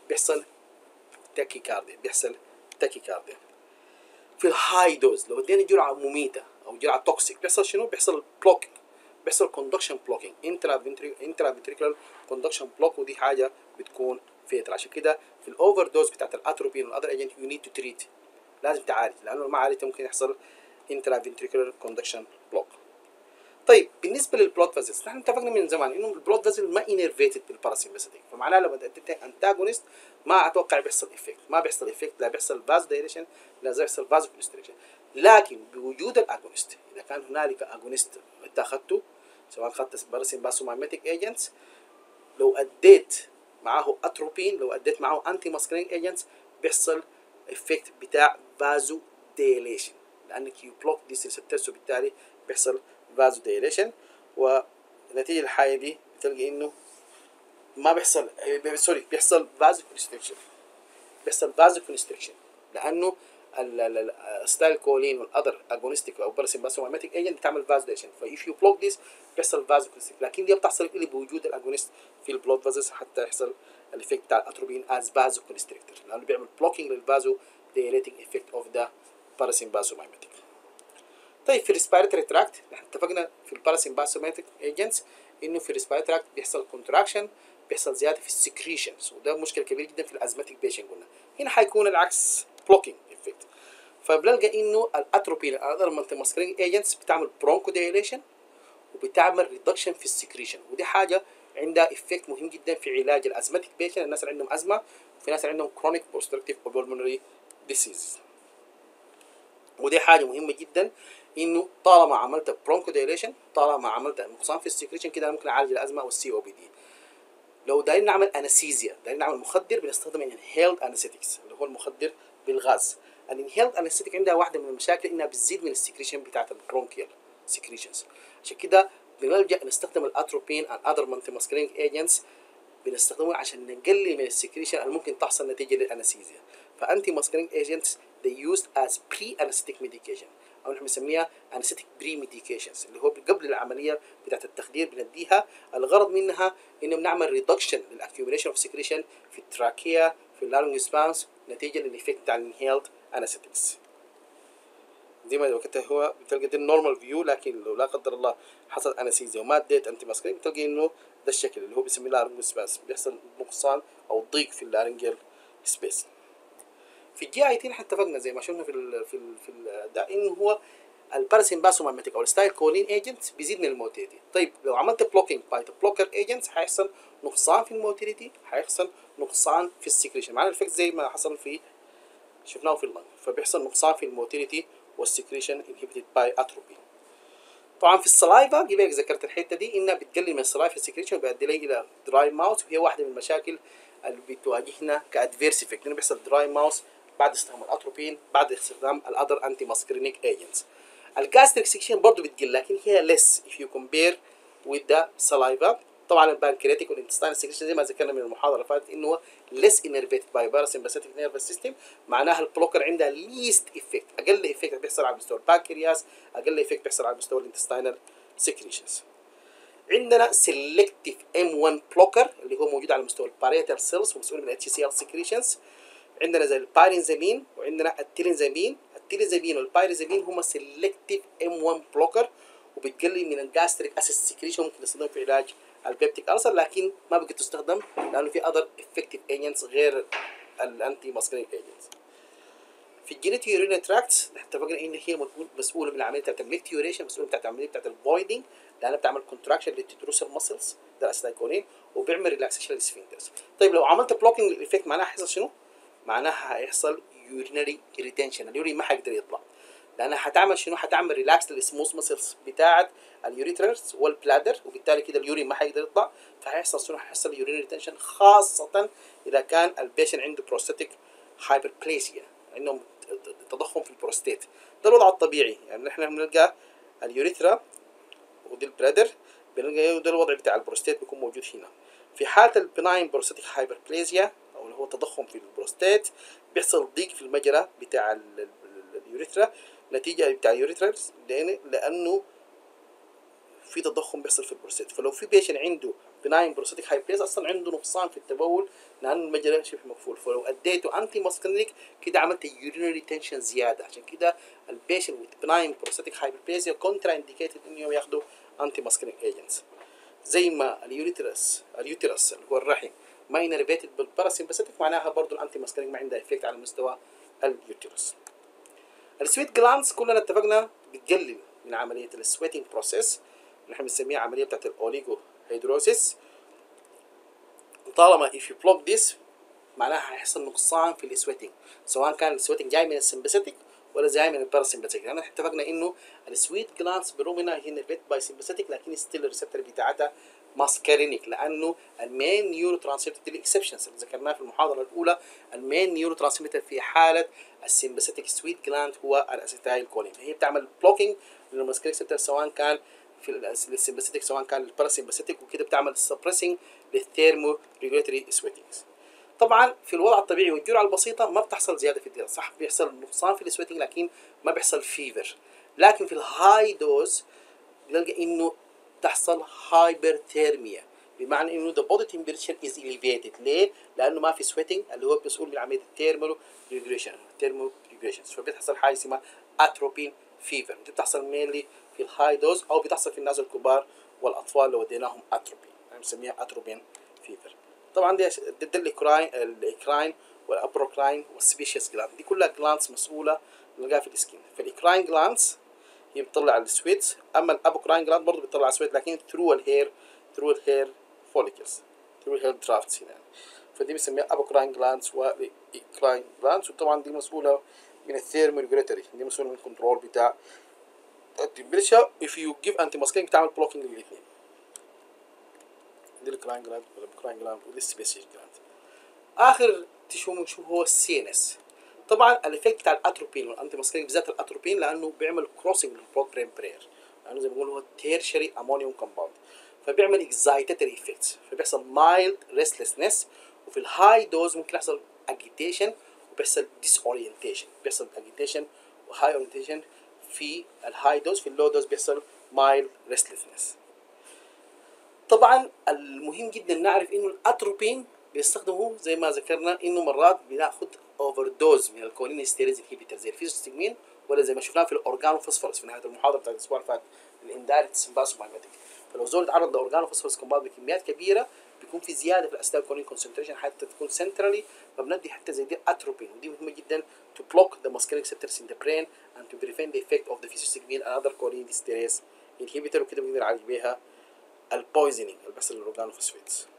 بيحصل تاكيكارديا بيحصل تاكيكارديا في الهاي دوز لو ادينا جرعه مميته او جرعه توكسيك بيحصل شنو؟ بيحصل بلوكينج بيحصل كوندكشن بلوكينج انترا انترا فنتريكولار كوندكشن بلوك ودي حاجه بتكون فيتر عشان كده في الاوفر دوز بتاعت الاتروبين والاذر ايجنت يو نيد تو تريت لازم تعالج لانه ما عالجت ممكن يحصل انترا فنتريكولار كوندكشن بلوك طيب بالنسبه للبلود فازلز نحن اتفقنا من زمان انه البلود فازل ما انرفيتد بالباراسيمباثيك فمعناه لما اديت انتاجونست ما اتوقع بيحصل افكت ما بيحصل افكت لا بيحصل فاز دايريشن لا بيحصل فاز كونستريكشن لكن بوجود الاجونست اذا كان هنالك اجونست انت اخذته سواء اخذت باراسيمباثومايميتيك ايجنتس لو اديت معاه اتروبين لو اديت معاه انتي ماسكرينج ايجنتس بيحصل افكت بتاع فازو ديليشن لانك يو بلوك ديس ريسبتورز وبالتالي بيحصل فازو دايليشن ونتيجه الحاجه دي بتلقى انه ما بيحصل سوري بيحصل فازو كونستريكشن بيحصل فازو كونستريكشن لانه الستايل كولين والاذر اجونستيك او باراسيمباثومايميتيك ايجنت بتعمل فازو دايليشن فايف يو بلوك ذيس بيحصل فازو كونستريكشن لكن دي بتحصل اللي بوجود الاجونست في البلود فازز حتى يحصل الايفكت بتاع الاتروبين از فازو كونستريكتور لانه بيعمل بلوكينج للفازو دايليتنج افكت اوف ذا باراسيمباثومايميتيك طيب في الريسبيرتوري تراكت احنا اتفقنا في الباراسيمباثوماتيك ايجنتس انه في الريسبيرتوري تراكت بيحصل كونتراكشن بيحصل زياده في السكريشنز وده مشكله كبيره جدا في الازماتيك بيشن قلنا هنا حيكون العكس بلوكينج افكت فبنلقى انه الاتروبين الاذر مالتي ماسكرينج ايجنتس بتعمل برونكو دايليشن وبتعمل ريدكشن في السكريشن ودي حاجه عندها افكت مهم جدا في علاج الازماتيك بيشن الناس اللي عندهم ازمه وفي ناس اللي عندهم كرونيك بوستركتيف بولمونري ديسيز ودي حاجه مهمه جدا انه طالما عملت برونكو دايليشن طالما عملت نقصان في السكريشن كده ممكن اعالج الازمه والسي او بي دي لو دايرين نعمل انستيزيا دايرين نعمل مخدر بنستخدم انهيلد انستيكس اللي هو المخدر بالغاز الانهيلد انستيك عندها واحده من المشاكل انها بتزيد من السكريشن بتاعت البرونكيال سكريشنز عشان كده بنلجا نستخدم الاتروبين and other multimasculine agents بنستخدمه عشان نقلل من السكريشن اللي ممكن تحصل نتيجه للانستيزيا فانتي ماسكرينج ايجنتس they used as pre-anesthetic medication او نحن بنسميها anesthetic pre-medications اللي هو قبل العمليه بتاعت التخدير بنديها الغرض منها انه بنعمل ريدكشن للاكيوميليشن اوف سكريشن في التراكيا في اللارنج سبانس نتيجه للايفكت بتاع الانهيلد انستيكس زي ما قلت هو بتلقى دي النورمال فيو لكن لو لا قدر الله حصل انستيزيا وما اديت انتي ماسكرين بتلقى انه ده الشكل اللي هو بيسميه لارنج سباس بيحصل نقصان او ضيق في اللارنجيال سبيس في الجي اي تي احنا اتفقنا زي ما شفنا في ال في ال في ال ده انه هو الباراسيمباسوماميتيك او الستايل كولين ايجنت بيزيد من الموتيليتي طيب لو عملت بلوكينج باي بلوكر ايجنتس هيحصل نقصان في الموتيليتي هيحصل نقصان في السكريشن معنى الفكت زي ما حصل في شفناه في اللنج فبيحصل نقصان في الموتيليتي والسكريشن انهبيتد باي اتروبين طبعا في السلايفا جيبك ذكرت الحته دي انها بتقلل من السلايفا السكريشن وبيؤدي لي الى دراي ماوس وهي واحده من المشاكل اللي بتواجهنا كادفيرس افكت لانه بيحصل دراي ماوس بعد استخدام الاتروبين بعد استخدام الاذر انتي ماسكرينيك ايجنتس الجاستريك سكشن برضه بتقل لكن هي ليس if you compare with the saliva طبعا البانكرياتيك والانتستين سكشن زي ما ذكرنا من المحاضره اللي فاتت انه هو less innervated by parasympathetic nervous system معناها البلوكر عندها least effect اقل effect بيحصل على مستوى البانكرياس اقل effect بيحصل على مستوى الانتستينال سكريشنز عندنا selective M1 blocker اللي هو موجود على مستوى الباريتال سيلز ومسؤول من HCl secretions عندنا زي البايرنزامين وعندنا التيلينزامين التيلينزامين والبايرنزامين هما سيلكتيف ام 1 بلوكر وبتقلل من الجاستريك اسيد سكريشن ممكن تستخدم في علاج البيبتيك ألسر لكن ما بقت تستخدم لانه في اذر افكتيف ايجنتس غير الانتي ماسكرينيك ايجنتس في الجينيت يورين تراكت اتفقنا ان هي مسؤوله من العمليه بتاعت الميكتيوريشن مسؤوله بتاعت العمليه بتاعت الفويدنج لانها بتعمل كونتراكشن للتدروسال ماسلز ده الاسيتايكولين وبيعمل ريلاكسيشن للسفنكترز طيب لو عملت بلوكينج الايفكت معناها هيحصل شنو؟ معناها هيحصل يورينري ريتنشن اليورين ما حيقدر يطلع لانها هتعمل شنو هتعمل ريلاكس للسموث مسلز بتاعه اليوريترز والبلادر وبالتالي كده اليورين ما حيقدر يطلع فهيحصل شنو هيحصل يورين ريتنشن خاصه اذا كان البيشن عنده بروستاتيك هايبربليسيا عندهم تضخم في البروستات ده الوضع الطبيعي يعني نحن بنلقى اليوريثرا ودي البلادر بنلقى ده الوضع بتاع البروستات بيكون موجود هنا في حاله البناين بروستاتيك هايبربليزيا او اللي هو تضخم في البروستات بيحصل ضيق في المجرى بتاع اليوريثرا نتيجه بتاع اليوريثرا لأن لانه في تضخم بيحصل في البروستات فلو في بيشن عنده بناين بروستاتيك هايبريز اصلا عنده نقصان في التبول لانه المجرى شبه مقفول فلو اديته انتي ماسكرينيك كده عملت يورينري تنشن زياده عشان كده البيشن وذ بناين بروستاتيك هايبريزيا كونترا انديكيتد انهم ياخدوا انتي ماسكرينيك ايجنتس زي ما اليوريترس اليوترس اللي هو الرحم ما انرفيتد بالباراسمباثيك معناها برضه الانتي ماسكرينيك ما عندها افكت على مستوى اليوترس السويت جلانس كلنا اتفقنا بتقلل من عمليه السويتنج بروسيس نحن بنسميها عمليه بتاعت الاوليجو هيدروسيس طالما if you block this معناها هيحصل نقصان في السويتنج سواء كان السويتنج جاي من السمباثيك ولا جاي من الباراسمباثيك لان احنا اتفقنا انه السويت جلانس برغم انها هي نرفيت باي سمباثيك لكن ستيل الريسبتور بتاعتها ماسكارينيك لانه المين نيورو ترانسميتر دي الاكسبشنز اللي ذكرناها في المحاضره الاولى المين نيورو ترانسميتر في حاله السمباثيك سويت جلاند هو الاسيتايل كولين هي بتعمل بلوكينج للماسكارينيك ريسبتور سواء كان في السمباثيك سواء كان الباراسمباثيك وكده بتعمل سبريسنج للثيرمو ريجوليتري سويتنجز طبعا في الوضع الطبيعي والجرعه البسيطه ما بتحصل زياده في الديره صح بيحصل نقصان في السويتنج لكن ما بيحصل فيفر لكن في الهاي دوز بنلقى انه تحصل هايبرثيرميا بمعنى انه the body temperature is elevated ليه؟ لانه ما في سويتنج اللي هو مسؤول من عمليه الثيرمو ريجوليشن ثيرمو ريجوليشن فبتحصل حاجه اسمها اتروبين فيفر دي بتحصل مينلي في الهاي دوز او بتحصل في الناس الكبار والاطفال لو اديناهم اتروبين يعني بنسميها اتروبين فيفر طبعا دي ضد الاكراين الاكراين والابروكراين والسبيشيس جلاند دي كلها جلاندز مسؤوله نلقاها في السكين فالاكراين جلاندز هي بتطلع السويت اما الابوكراين جلاند برضه بتطلع السويت لكن ثرو الهير ثرو الهير فوليكلز ثرو الهير درافتس يعني فدي بنسميها ابوكراين جلاندز والاكراين جلاندز وطبعا دي مسؤوله من الثيرمو ريجوليتري دي مسؤوله من الكنترول بتاع التمبريتشر if you give anti masking بتعمل بلوكينج للاثنين دي الكراين جلاند والابوكراين جلاند ودي السبيسيس جلاند اخر تشو بنشوف هو السي ان اس طبعا الايفكت بتاع الاتروبين والانتي ماسكينج بالذات الاتروبين لانه بيعمل كروسنج للبلود برين برير لانه زي ما بقول هو تيرشري امونيوم كومباوند فبيعمل اكزايتاتوري افكتس فبيحصل مايلد ريستلسنس وفي الهاي دوز ممكن يحصل اجيتيشن وبيحصل ديس اورينتيشن بيحصل اجيتيشن وهاي اورينتيشن في الهاي دوز في اللو دوز بيحصل مايلد ريستلسنس طبعا المهم جدا نعرف انه الاتروبين بيستخدموا زي ما ذكرنا انه مرات بناخد اوفر دوز من الكولين ستيريز انهبيتر زي الفيزوستجمين ولا زي ما شفناه في الاورجانو فوسفورس في نهايه المحاضره بتاعت الاسبوع اللي فات الاندايركت سمباسومايماتيك فلو زول اتعرض لاورجانو فوسفورس كومباوند بكميات كبيره بيكون في زياده في الاسيتال كولين كونسنتريشن حتى تكون سنترالي فبندي حتى زي دي اتروبين ودي مهمه جدا to block the muscarinic receptors in the brain and to prevent the effect of the physiostigmine and other choline esterase inhibitor وكده بنقدر نعالج بيها البويزنينج اللي بيحصل للاورجانوفوسفيتس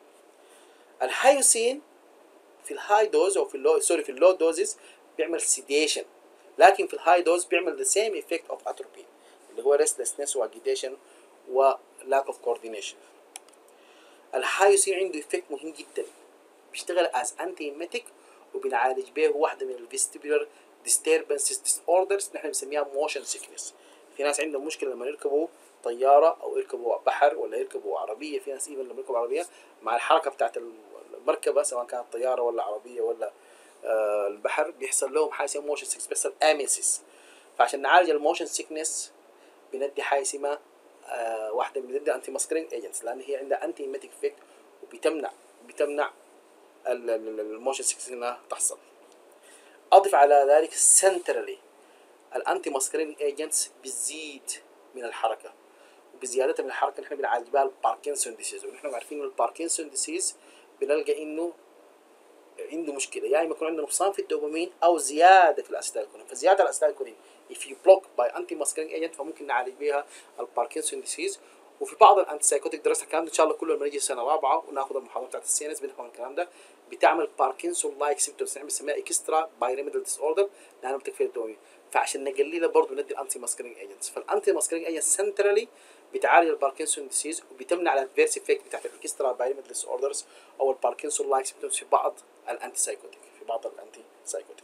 الهايوسين في الهاي دوز او في اللو سوري في اللو دوزز بيعمل سيديشن لكن في الهاي دوز بيعمل ذا سيم افكت اوف اتروبين اللي هو ريستلسنس واجيتيشن ولاك اوف كوردينيشن الهايوسين عنده افكت مهم جدا بيشتغل از انتي ايميتيك وبنعالج به واحده من الفيستيبولار disturbances disorders نحن بنسميها موشن سيكنس في ناس عندهم مشكله لما يركبوا طياره او يركبوا بحر ولا يركبوا عربيه في ناس ايفن لما يركبوا عربيه مع الحركه بتاعت المركبه سواء كانت طياره ولا عربيه ولا آه البحر بيحصل لهم حاجه اسمها موشن سيكنس بيحصل اميسيس فعشان نعالج الموشن سيكنس بندي حاجه اسمها آه واحده بندي انتي ماسكرينج ايجنتس لان هي عندها انتي ايميتيك افكت وبتمنع بتمنع الموشن سيكنس انها تحصل اضف على ذلك سنترالي الانتي ماسكرين ايجنتس بتزيد من الحركه وبزيادتها من الحركه نحن بنعالج بها الباركنسون ديسيز ونحن عارفين الباركنسون ديسيز بنلقى انه عنده مشكله يا يعني اما يكون عنده نقصان في الدوبامين او زياده في الاسيتالكولين فزياده الاسيتالكولين if you block by anti masculine agent فممكن نعالج بها الباركنسون ديسيز وفي بعض الانتي سايكوتيك درسنا الكلام ده ان شاء الله كله لما نيجي سنه رابعه وناخذ المحاضره بتاعت السي ان اس بنفهم الكلام ده بتعمل باركنسون لايك سيمبتومز نحن بنسميها اكسترا بايريميدال ديس اوردر لانها بتكفي الدوبامين فعشان نقللها برضه ندي الانتي ماسكرينج ايجنتس فالانتي ماسكرينج ايجنت سنترالي بتعالج الباركنسون ديسيز وبتمنع الادفيرس افكت بتاعت الاكسترا بايريميدال ديس اوردرز او الباركنسون لايك سيمبتومز في بعض الانتي سايكوتيك في بعض الانتي سايكوتيك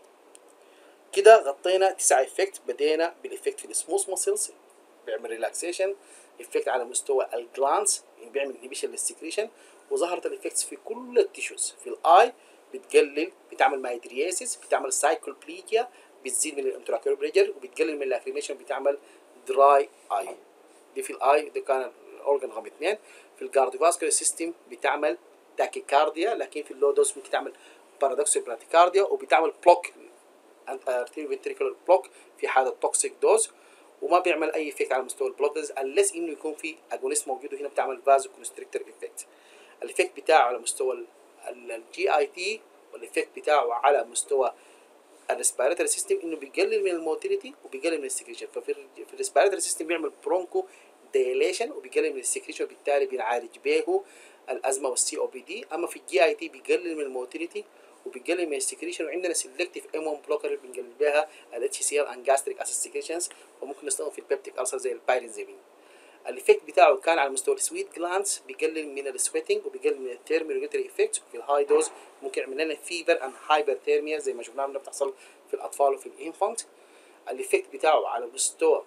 كده غطينا تسعة افكت بدينا بالافكت في السموث ماسلز بيعمل ريلاكسيشن افكت على مستوى الجلانس بيعمل انهبيشن للسكريشن وظهرت الافكتس في كل التيشوز في الاي بتقلل بتعمل مايدرياسيس بتعمل سايكلوبليجيا بتزيد من الانتراكيور بريجر وبتقلل من الاكريميشن بتعمل دراي اي دي في الاي ده كان الاورجن رقم اثنين في الكارديوفاسكولار سيستم بتعمل تاكيكارديا لكن في اللو دوز ممكن تعمل بارادوكسال براتيكارديا وبتعمل بلوك ارتيريو فنتريكولار بلوك في حاله توكسيك دوز وما بيعمل اي افكت على مستوى البلوك دوز unless انه يكون في اجونست موجود وهنا بتعمل فازو كونستريكتور افكت الافكت بتاعه على مستوى الجي اي تي والافكت بتاعه على مستوى الريسبيراتوري سيستم انه بيقلل من الموتيليتي وبيقلل من السكريشن ففي في الريسبيراتوري سيستم بيعمل برونكو ديليشن وبيقلل من السكريشن وبالتالي بنعالج به الازمه والسي او بي دي اما في الجي اي تي بيقلل من الموتيليتي وبيقلل من السكريشن وعندنا سيلكتيف ام 1 بلوكر بنقلل بها الاتش سي ال ان جاستريك اسيد سكريشنز وممكن نستخدم في البيبتيك ألسر زي البايرنزيمين الايفكت بتاعه كان على مستوى السويت جلانس بيقلل من السويتنج وبيقلل من الثيرموريجوليتري افكت وفي الهاي دوز ممكن يعمل لنا فيفر اند هايبرثيرميا زي ما شفناها بتحصل في الاطفال وفي الانفانت الايفكت بتاعه على مستوى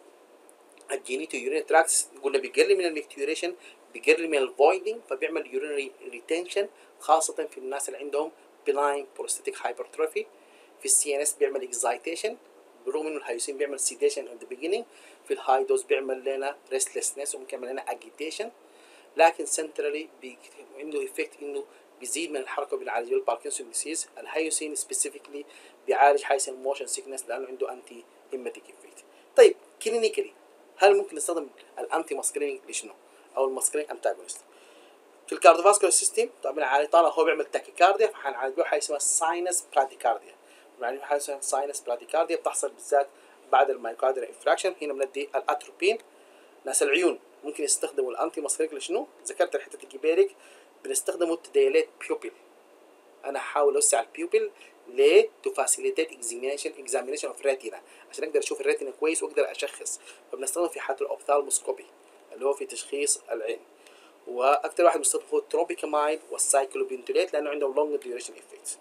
الجينيتو يورين تراكس قلنا بيقلل من الميكتيوريشن بيقلل من الفويدنج فبيعمل يورينري ريتنشن خاصة في الناس اللي عندهم بناين بروستاتيك هايبرتروفي في السي ان اس بيعمل اكزايتيشن بالرغم انه الهيوسين بيعمل سيديشن ات ذا بيجينينج في الهاي دوز بيعمل لنا ريستلسنس وممكن يعمل لنا اجيتيشن لكن سنترالي عنده افكت انه بيزيد من الحركه بيعالج الباركنسون ديسيز الهيوسين سبيسيفيكلي بيعالج حاجه اسمها موشن سيكنس لانه عنده انتي هيماتيك افكت طيب كلينيكالي هل ممكن نستخدم الانتي ماسكرينج لشنو او الماسكرينج انتاجونست في الكارديوفاسكولار سيستم طبعا طالما هو بيعمل تاكيكارديا فحنعالجه حاجه اسمها ساينس براديكارديا يعني حاجه اسمها ساينس براديكارديا بتحصل بالذات بعد المايوكارديال انفراكشن هنا بندي الاتروبين ناس العيون ممكن يستخدموا الانتي ماسكرينج لشنو؟ ذكرت الحته الجبيرك بنستخدمه تديليت بيوبل انا هحاول اوسع البيوبل ليه؟ تو فاسيليتيت اكزامينشن اكزامينشن اوف ريتينا عشان اقدر اشوف الريتينا كويس واقدر اشخص فبنستخدمه في حاله الاوبثالموسكوبي اللي هو في تشخيص العين واكثر واحد بيستخدم هو التروبيكامايد والسايكلوبينتوليت لانه عندهم لونج ديوريشن افكت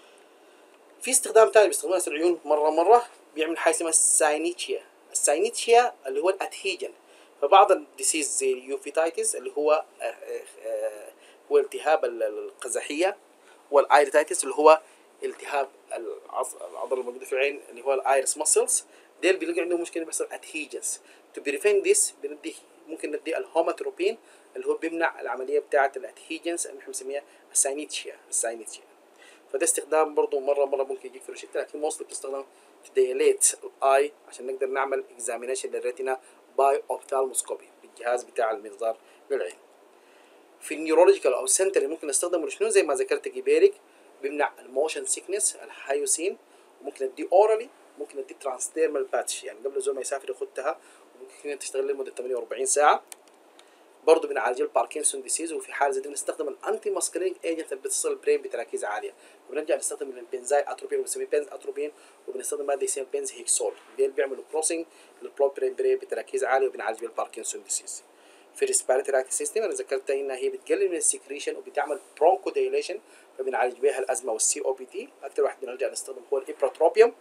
في استخدام ثاني بيستخدموه ناس العيون مره مره بيعمل حاجه اسمها الساينيتشيا الساينيتشيا اللي هو الادهيجن فبعض الديسيز زي اليوفيتايتس اللي هو آه آه هو التهاب القزحيه والايريتايتس اللي هو التهاب العضله الموجوده في العين اللي هو الايرس ماسلز ديل بيلاقي عندهم مشكله بيحصل ادهيجنس تو بريفنت ذس بندي ممكن ندي الهوماتروبين اللي هو بيمنع العمليه بتاعه الادهيجنس اللي احنا بنسميها الساينيتشيا الساينيتشيا فده استخدام برضه مره مره ممكن يجيك في روشته لكن موصل بتستخدم تديليت الاي عشان نقدر نعمل اكزامينيشن للريتنا باي اوبتالموسكوبي بالجهاز بتاع المنظار للعين في النيورولوجيكال او السنتر اللي ممكن نستخدمه شنو زي ما ذكرت جيبيريك بيمنع الموشن سيكنس الهايوسين وممكن ندي اورالي ممكن ندي ترانسديرمال باتش يعني قبل الزول ما يسافر ياخدها وممكن تشتغل لمده 48 ساعه برضه بنعالج الباركنسون ديسيز وفي حاله زي دي بنستخدم الانتي ماسكرينج ايجنت اللي بتصل البرين بتركيز عاليه وبنرجع نستخدم البنزاي اتروبين وبنسميه بنز اتروبين وبنستخدم ماده اسمها بنز هيكسول دي اللي بيعملوا كروسنج للبلوت برين برين بتركيز عاليه وبنعالج بيها الباركنسون ديسيز في الريسبيراتوري اكت سيستم انا ذكرت انها هي بتقلل من السكريشن وبتعمل برونكو دايليشن فبنعالج بيها الازمه والسي او بي دي اكثر واحد بنرجع نستخدم هو الابراتروبيوم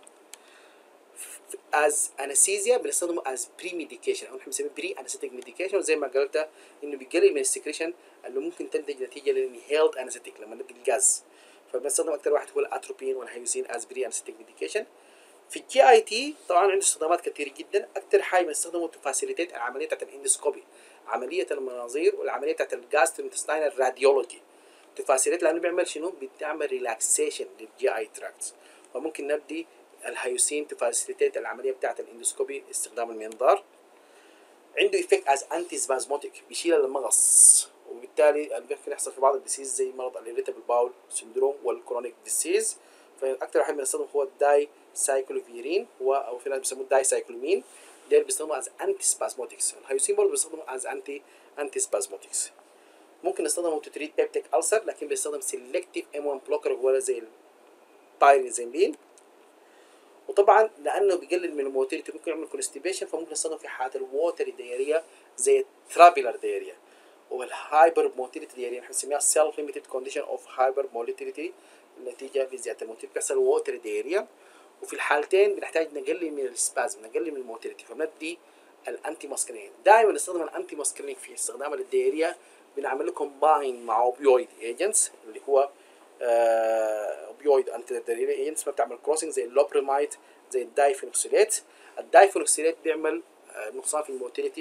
از انستيزيا بنستخدمه از بري ميديكيشن او نحن بنسميه بري انستيك ميديكيشن وزي ما قلت انه بيقلل من السكريشن اللي ممكن تنتج نتيجه للانهيلد انستيك لما ندي الغاز فبنستخدم اكثر واحد هو الاتروبين والهيوسين از بري انستيك ميديكيشن في الجي اي تي طبعا عنده استخدامات كثيره جدا اكثر حاجه بنستخدمه تو فاسيليتيت العمليه بتاعت الاندوسكوبي عمليه المناظير والعمليه بتاعت الجاستروانتستاينال راديولوجي تفاسيليت لانه بيعمل شنو؟ بتعمل ريلاكسيشن للجي اي تراكتس فممكن نبدي الهيوسين تفاسيليتيت العمليه بتاعت الاندوسكوبي استخدام المنظار عنده افكت از انتي سبازموتيك بيشيل المغص وبالتالي ممكن يحصل في بعض الديسيز زي مرض الاريتابل باول سندروم والكرونيك ديسيز فاكثر واحد بنستخدم هو الداي سايكلوفيرين هو او في ناس بيسموه الداي سايكلومين ده اللي بيستخدموا از انتي سبازموتكس الهيوسين برضه بيستخدموا از انتي انتي سبازموتكس ممكن نستخدمه تو تريد بيبتيك ألسر لكن بيستخدم سيلكتيف ام 1 بلوكر هو زي البايريزامين وطبعا لانه بيقلل من الموتيليتي ممكن يعمل كونستيبيشن فممكن نستخدمه في حالات الووتر دياريا زي الترابيلر دياريا والهايبر موتيليتي دياريا احنا بنسميها سيلف ليميتد كونديشن اوف هايبر موتيليتي نتيجه لزياده الموتيليتي بيحصل ووتر دياريا وفي الحالتين بنحتاج نقلل من السبازم نقلل من الموتيليتي فبندي الانتي ماسكرين دائما نستخدم الانتي ماسكرين في استخدام الدياريا بنعمل له كومباين مع اوبيويد ايجنتس اللي هو اوبيويد انتي دياريا ايجنتس ما بتعمل كروسنج زي اللوبريمايد زي الدايفينوكسيليت الدايفينوكسيليت بيعمل آه نقصان في الموتيليتي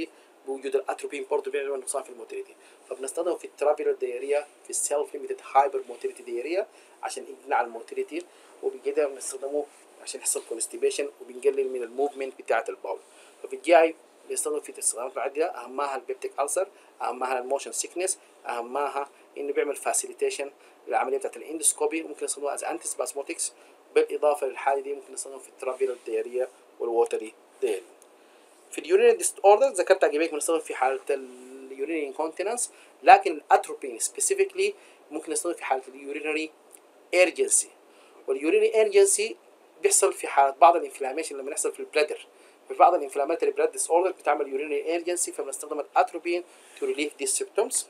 بوجود الاتروبين برضه بيعمل نقصان في الموتيليتي فبنستخدمه في الترابيلر دياريا في السيلف ليميتد هايبر موتيليتي دياريا عشان يمنع الموتيليتي وبكده بنستخدمه عشان يحصل كونستيبيشن وبنقلل من الموفمنت بتاعه البول ففي الجي اي بيستخدم في استخدامات معدده اهمها البيبتيك ألسر اهمها الموشن سيكنس اهمها انه بيعمل فاسيليتيشن للعمليه بتاعت الاندوسكوبي ممكن نستخدمه از انتي سباسموتكس بالاضافه للحاله دي ممكن نستخدمه في الترافيلر دياريا والووتري دياريا في اليورينري ديست اوردر ذكرت عقبيك بنستخدم في حاله اليورينري انكونتيننس لكن الاتروبين سبيسيفيكلي ممكن نستخدم في حاله اليورينري ايرجنسي واليورينري ايرجنسي بيحصل في حالة بعض الانفلاميشن لما يحصل في البلادر في بعض الانفلاماتوري بلاد ديس اوردر بتعمل يورينري ايرجنسي فبنستخدم الاتروبين تو ريليف دي سيمبتومز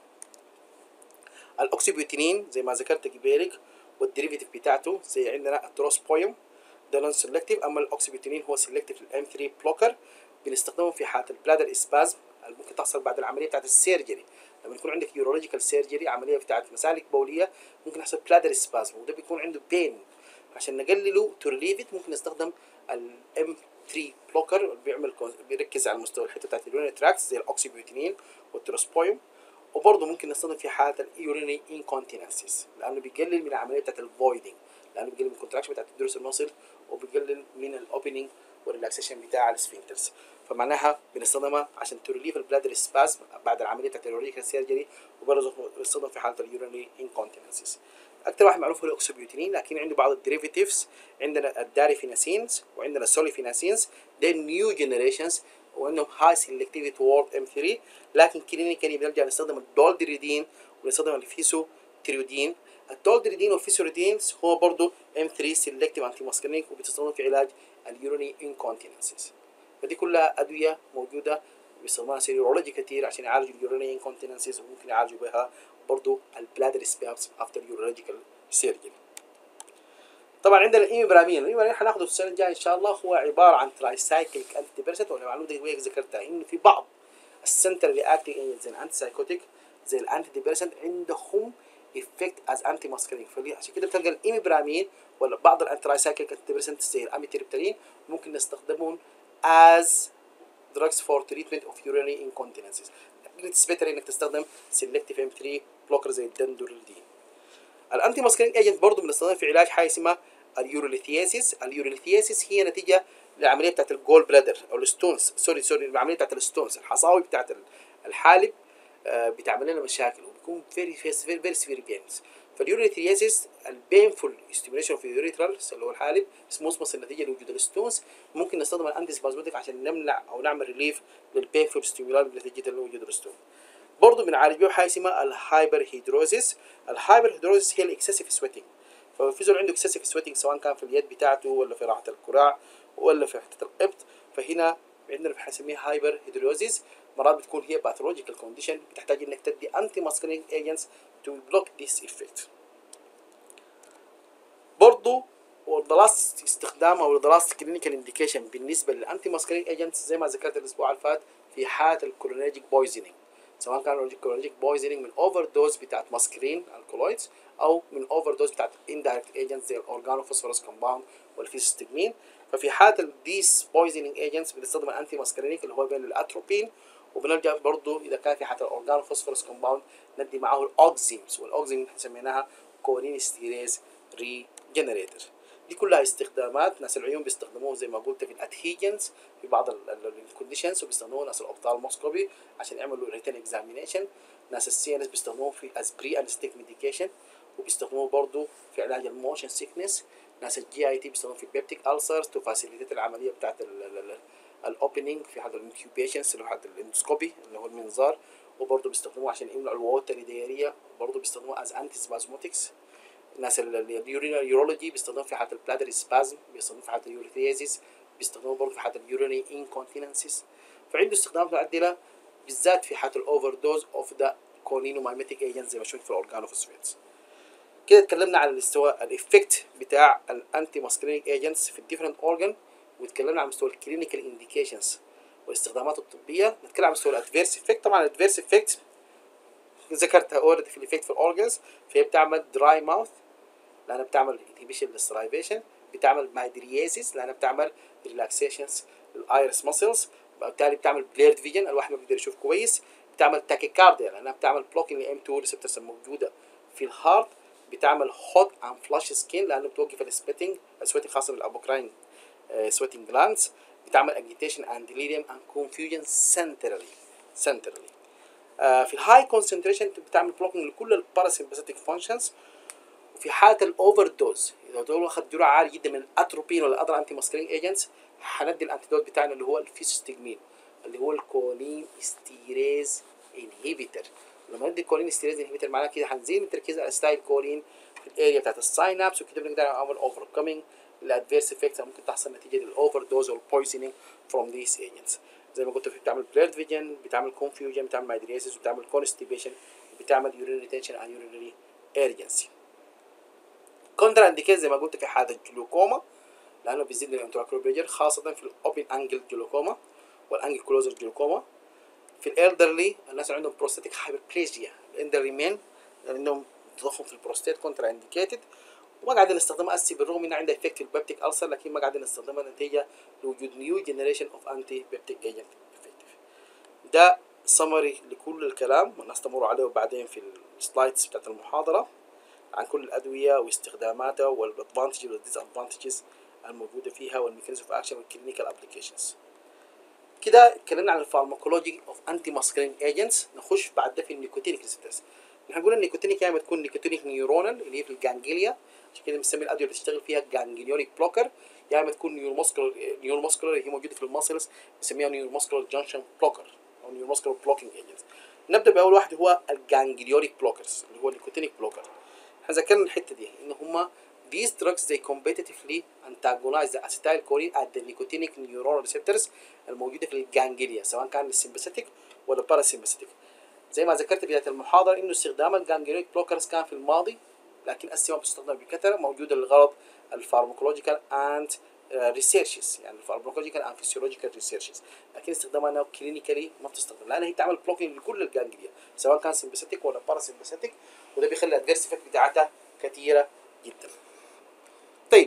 الاوكسيبيوتينين زي ما ذكرت قبلك والديريفيتيف بتاعته زي عندنا التروسبويوم ده نون سيلكتيف اما الاوكسيبيوتينين هو سيلكتيف للام 3 بلوكر بنستخدمه في حاله البلادر اسبازم اللي ممكن تحصل بعد العمليه بتاعت السيرجري لما يكون عندك يورولوجيكال سيرجري عمليه بتاعت مسالك بوليه ممكن يحصل بلادر اسبازم وده بيكون عنده بين عشان نقلله تو ريليف ممكن نستخدم الام 3 بلوكر بيعمل بيركز على مستوى الحته بتاعت اليورينري تراكس زي الاوكسيبيوتينين والتروسبويوم وبرضه ممكن نستخدم في حاله اليورينري انكونتيننسيز لانه بيقلل من العمليه بتاعت الفويدنج لانه بيقلل من الكونتراكشن بتاعت الدروس المصل وبيقلل من الاوبننج والريلاكسيشن بتاع السفنكترز فمعناها بنستخدمها عشان تريليف البلادر سباسم بعد العمليه بتاعت اليورينري سيرجري وبرضه بنستخدم في حاله اليورينري انكونتيننسيز اكثر واحد معروف هو الاكسبيوتينين لكن عنده بعض الديريفيتيفز عندنا الداريفيناسينز وعندنا السوليفيناسينز ده نيو جنريشنز وانهم هاي سيلكتيفيتي وورد ام 3 لكن كلينيكالي بنرجع نستخدم الدولدريدين ونستخدم الفيسو تريودين الدولدريدين والفيسوريدين هو برضه ام 3 سيلكتيف انتي ماسكرينيك وبتستخدم في علاج اليوروني انكونتيننسز فدي كلها ادويه موجوده بيستخدموها سيرولوجي كتير عشان يعالجوا اليوروني انكونتيننسز وممكن يعالجوا بها برضو البلادر سبابس افتر يورولوجيكال سيرجري طبعا عندنا الايميبرامين الايميبرامين هناخده السنه الجايه ان شاء الله هو عباره عن ترايسايكليك انتي ديبرسنت ولا معلومه دي ذكرتها انه في بعض السنتر رياكتنج ايجنت زي الانتي سايكوتيك زي الانتي ديبرسنت عندهم افكت از انتي ماسكرينج عشان كده بتلقى الايميبرامين ولا بعض الانترايسايكليك انتي ديبرسنت زي الاميتريبتالين ممكن نستخدمهم از drugs for treatment of urinary incontinences اتس بيتر انك تستخدم سيلكتيف ام 3 بلوكر زي الدندورلدين الانتي ماسكرينج ايجنت برضه بنستخدمها في علاج حاجه اسمها اليوروليثياسيس اليوروليثياسيس هي نتيجه للعمليه بتاعت الجول بلادر او الستونز سوري سوري العمليه بتاعت الستونز الحصاوي بتاعت الحالب آه بتعمل لنا مشاكل وبيكون فيري فيري فيري سيفير بينز فاليوريثرياسيس البينفول ستيميوليشن في اليوريثرالز اللي هو الحالب سموسمس النتيجه لوجود الستونز ممكن نستخدم الانتي سبازماتيك عشان نمنع او نعمل ريليف للبينفول ستيمولار نتيجه لوجود الستون برضه بنعالج بيه حاجه اسمها الهايبر هيدروزيس الهايبر هيدروزيس هي الاكسسيف سويتنج ففي زول عنده اكسسيف سويتنج سواء كان في اليد بتاعته ولا في راحه الكراع ولا في حته القبط فهنا عندنا بنسميها هايبر هيدروزيس مرات بتكون هي باثولوجيكال كونديشن بتحتاج انك تدي انتي ماسكرينج ايجنتس تو بلوك ذيس افكت برضه والدلاس استخدام او الدلاس كلينيكال انديكيشن بالنسبه للانتي ماسكرينج ايجنتس زي ما ذكرت الاسبوع اللي فات في حاله الكولونيجيك بويزنينج سواء كان الكولونيجيك بويزنينج من اوفر دوز بتاعت ماسكرين الكولويدز او من اوفر دوز بتاعت اندايركت ايجنتس زي الاورجانوفوسفورس كومباوند والفيستجمين ففي حاله الديس بويزنينج ايجنتس بنستخدم الانتي ماسكرينيك اللي هو بين الاتروبين وبنرجع برضه اذا كان في حتى الاورجانوفوسفورس كومباوند ندي معاه الاوكزيمز والاوكزيم سميناها كورين ستيريز ري جنريتور دي كلها استخدامات ناس العيون بيستخدموه زي ما قلت في الادهيجنز في بعض الكونديشنز وبيستخدموه ناس الابطال موسكوبي عشان يعملوا ريتن اكزامينيشن ناس السي ان اس بيستخدموه في از بري انستيك ميديكيشن وبيستخدموه برضه في علاج الموشن سيكنس ناس الجي اي تي بيستخدموه في بيبتيك السرز تو فاسيليتيت العمليه بتاعت الاوبننج في حد الانكيوبيشنز اللي هو حد الاندوسكوبي اللي هو المنظار وبرضه بيستخدموه عشان يمنعوا الووتر دياريا وبرضه بيستخدموه از انتي سبازموتكس الناس اليورينال يورولوجي بيستخدموه في حالة البلادر سبازم بيستخدموه في حالة اليوريثيازيس بيستخدموه برضه في حالة اليوريني انكونتيننسيس فعنده استخدامات معدلة بالذات في حالة الاوفر دوز اوف ذا كونينومايميتيك ايجنت زي ما شفنا في الاورجانوفوسفيتس كده اتكلمنا على الاستوى الافكت بتاع الانتي ماسكرينيك ايجنتس في الديفرنت اورجان واتكلمنا على مستوى الكلينيكال انديكيشنز واستخداماته الطبيه نتكلم على مستوى الادفيرس افكت طبعا الادفيرس افكت ذكرتها اوريدي في الايفكت في الاورجنز فهي بتعمل دراي ماوث لانها بتعمل انهبيشن للسلايفيشن بتعمل مايدريازيس لانها بتعمل ريلاكسيشنز للايرس ماسلز بالتالي بتعمل بليرد فيجن الواحد ما بيقدر يشوف كويس بتعمل تاكيكارديا لانها بتعمل بلوكينج لام 2 ريسبتورز الموجوده في الهارت بتعمل هوت اند فلاش سكين لانه بتوقف السبيتنج السويتنج خاصه بالابوكراين سويتنج جلاندز بتعمل اجيتيشن اند ديليريوم اند كونفيوجن سنترالي سنترالي في الهاي كونسنتريشن بتعمل بلوكينج لكل الباراسمباثيك فانكشنز وفي حاله الاوفر دوز اذا دول اخذ جرعه عاليه جدا من الاتروبين ولا اذر انتي ماسكرينج ايجنتس هندي الانتيدوت بتاعنا اللي هو الفيسوستيجمين اللي هو الكولين ستيريز انهيبيتر لما ندي كولين ستيريز انهيبيتر معناها كده هنزيد التركيز على ستايل كولين في الاريا بتاعت الساينابس وكده بنقدر نعمل اوفر كومينج الادفيرس افكتس ممكن تحصل نتيجه للاوفر دوز او البويزنينج فروم ذيس ايجنتس زي ما قلت في بتعمل بليرد فيجن بتعمل كونفيوجن بتعمل مايدريسيس بتعمل كونستيبيشن بتعمل يورين ريتنشن اند يورينري ارجنسي كونترا انديكيت زي ما قلت في حاله الجلوكوما لانه بيزيد من الانتراكولار بريجر خاصه في الاوبن انجل جلوكوما والانجل كلوزر جلوكوما في الالدرلي الناس اللي عندهم بروستاتيك هايبربليجيا الالدرلي مين عندهم تضخم في البروستات كونترا انديكيتد وما قاعدين نستخدمها اسي بالرغم انها عندها افكت في البيبتيك السر لكن ما قاعدين نستخدمها نتيجه لوجود نيو جنريشن اوف انتي بيبتيك ايجنت افكتيف ده سمري لكل الكلام والناس تمر عليه بعدين في السلايدز بتاعت المحاضره عن كل الادويه واستخداماتها والادفانتجز والديس ادفانتجز الموجوده فيها والميكانيزم اوف اكشن والكلينيكال ابلكيشنز كده اتكلمنا عن الفارماكولوجي اوف انتي ماسكرين ايجنتس نخش بعد ده في النيكوتينيك ريسبتورز نحن قلنا النيكوتينيك يا اما تكون نيكوتينيك نيورونال اللي هي في الجانجليا عشان كده بنسمي الادويه اللي بتشتغل فيها جانجليونيك بلوكر يا اما تكون نيوروماسكولار نيوروماسكولار اللي هي موجوده في الماسلز بنسميها نيوروماسكولار جانكشن بلوكر او نيوروماسكولار بلوكينج ايجنتس نبدا باول واحد هو الجانجليونيك بلوكرز اللي هو النيكوتينيك بلوكر احنا ذكرنا الحته دي ان هم these drugs they competitively antagonize the acetylcholine at the nicotinic neuronal receptors الموجوده في الجانجليا سواء كان السمباثيك ولا باراسمباثيك زي ما ذكرت في بدايه المحاضره انه استخدام الجانجليونيك بلوكرز كان في الماضي لكن هسه ما بتستخدم بكثره موجوده للغرض الفارماكولوجيكال اند ريسيرشز يعني الفارماكولوجيكال اند فيسيولوجيكال ريسيرشز لكن استخدامها انه كلينيكالي ما بتستخدم لانها هي تعمل بلوكينج لكل الجانجليا سواء كان سمباثيك ولا باراسمباثيك وده بيخلي الادفيرس افكت بتاعتها كثيره جدا طيب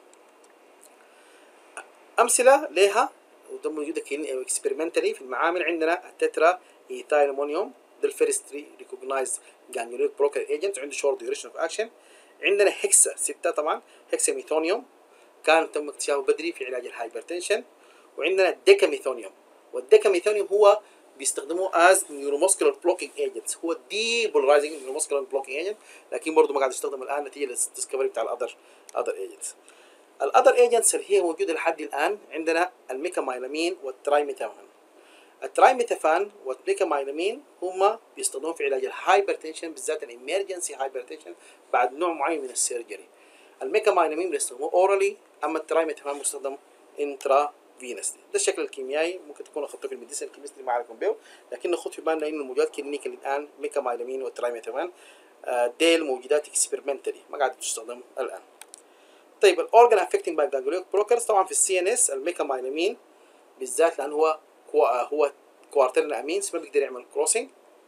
امثله لها وده موجوده اكسبيرمنتالي في المعامل عندنا التترا ايثايل امونيوم ده الفيرست ريكوجنايزد جانجليونيك بروكر ايجنت عنده شورت ديوريشن اوف اكشن عندنا هكسا ستة طبعا هكسا ميثونيوم كان تم اكتشافه بدري في علاج الهايبرتنشن وعندنا الديكاميثونيوم والديكاميثونيوم هو بيستخدموه از نيوروماسكولار بلوكينج ايجنتس هو دي بولارايزنج نيوروماسكولار بلوكينج ايجنت لكن برضه ما قاعد يستخدم الان نتيجه للديسكفري بتاع الاذر اذر ايجنتس الاذر ايجنتس اللي هي موجوده لحد الان عندنا الميكامايلامين والترايميثافان الترايميثافان والميكامايلامين هما بيستخدمون في علاج الهايبرتنشن بالذات الامرجنسي هايبرتنشن بعد نوع معين من السيرجري الميكامايلامين بيستخدموه اورالي اما الترايميثافان مستخدم انترا فينسلي ده الشكل الكيميائي ممكن تكون اخذته في الميديسن الكيمستري ما عليكم به لكن ناخذ في بالنا انه الموجودات كلينيكال الان ميكامايلامين والترايميثافان ديل موجودات اكسبيرمنتالي ما قاعده تستخدم الان طيب الاورجن افكتنج باي جانجليونيك بلوكرز طبعا في السي ان اس الميكامايلامين بالذات لانه هو هو كوارترن امينز ما بيقدر يعمل كروسنج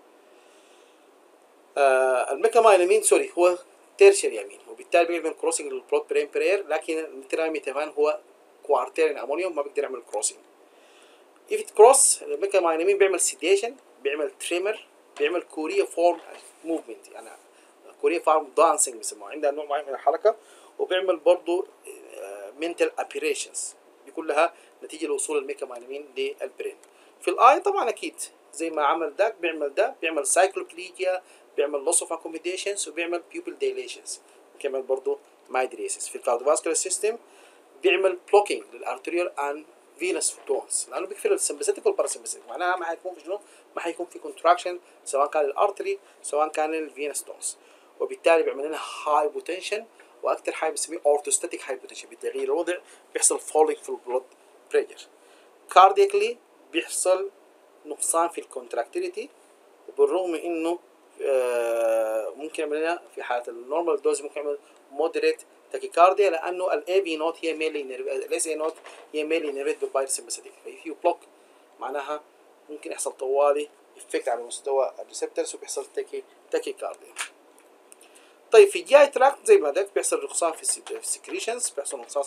آه الميكامايلامين سوري هو تيرشري امين وبالتالي بيعمل كروسنج للبلوت برين برير لكن الترايميثافان هو كوارتيرن امونيوم ما بيقدر يعمل كروسنج if it cross الميكامايلامين بيعمل سيديشن بيعمل تريمر بيعمل كوريا فورم موفمنت يعني كوريا فورم دانسينج بيسموها عندها نوع معين من الحركه وبيعمل برضه منتال ابيريشنز دي كلها نتيجه لوصول الميكامايلامين للبرين في الاي طبعا اكيد زي ما عمل ده بيعمل ده بيعمل سايكلوبليجيا بيعمل لوس اوف اكوموديشنز وبيعمل بيوبل ديليشنز وكمان برضه مايدريسيس في الكارديوفاسكولار سيستم بيعمل بلوكينج للارتريال ان فينس تونز لانه بيكفي السمباثيك والباراسمباثيك معناها ما حيكون في شنو؟ ما حيكون في كونتراكشن سواء كان الارتري سواء كان الفينس تونز وبالتالي بيعمل لنا هاي بوتنشن واكثر حاجه بنسميه اورثوستاتيك هايبوتنشن بتغيير الوضع بيحصل فولينج في البلود بريشر كارديكلي بيحصل نقصان في الكونتراكتيليتي وبالرغم انه آه ممكن يعمل لنا في حاله النورمال دوز ممكن يعمل مودريت تاكيكارديا لانه الاي في نوت هي ميلي الاس اي نوت هي ميلي نيرفيت بالبايرسمباثيك فاي يو بلوك معناها ممكن يحصل طوالي افكت على مستوى الريسبتورز وبيحصل تاكي تاكيكارديا طيب في الجي اي تراكت زي ما ذاك بيحصل نقصان في السكريشنز بيحصل نقصان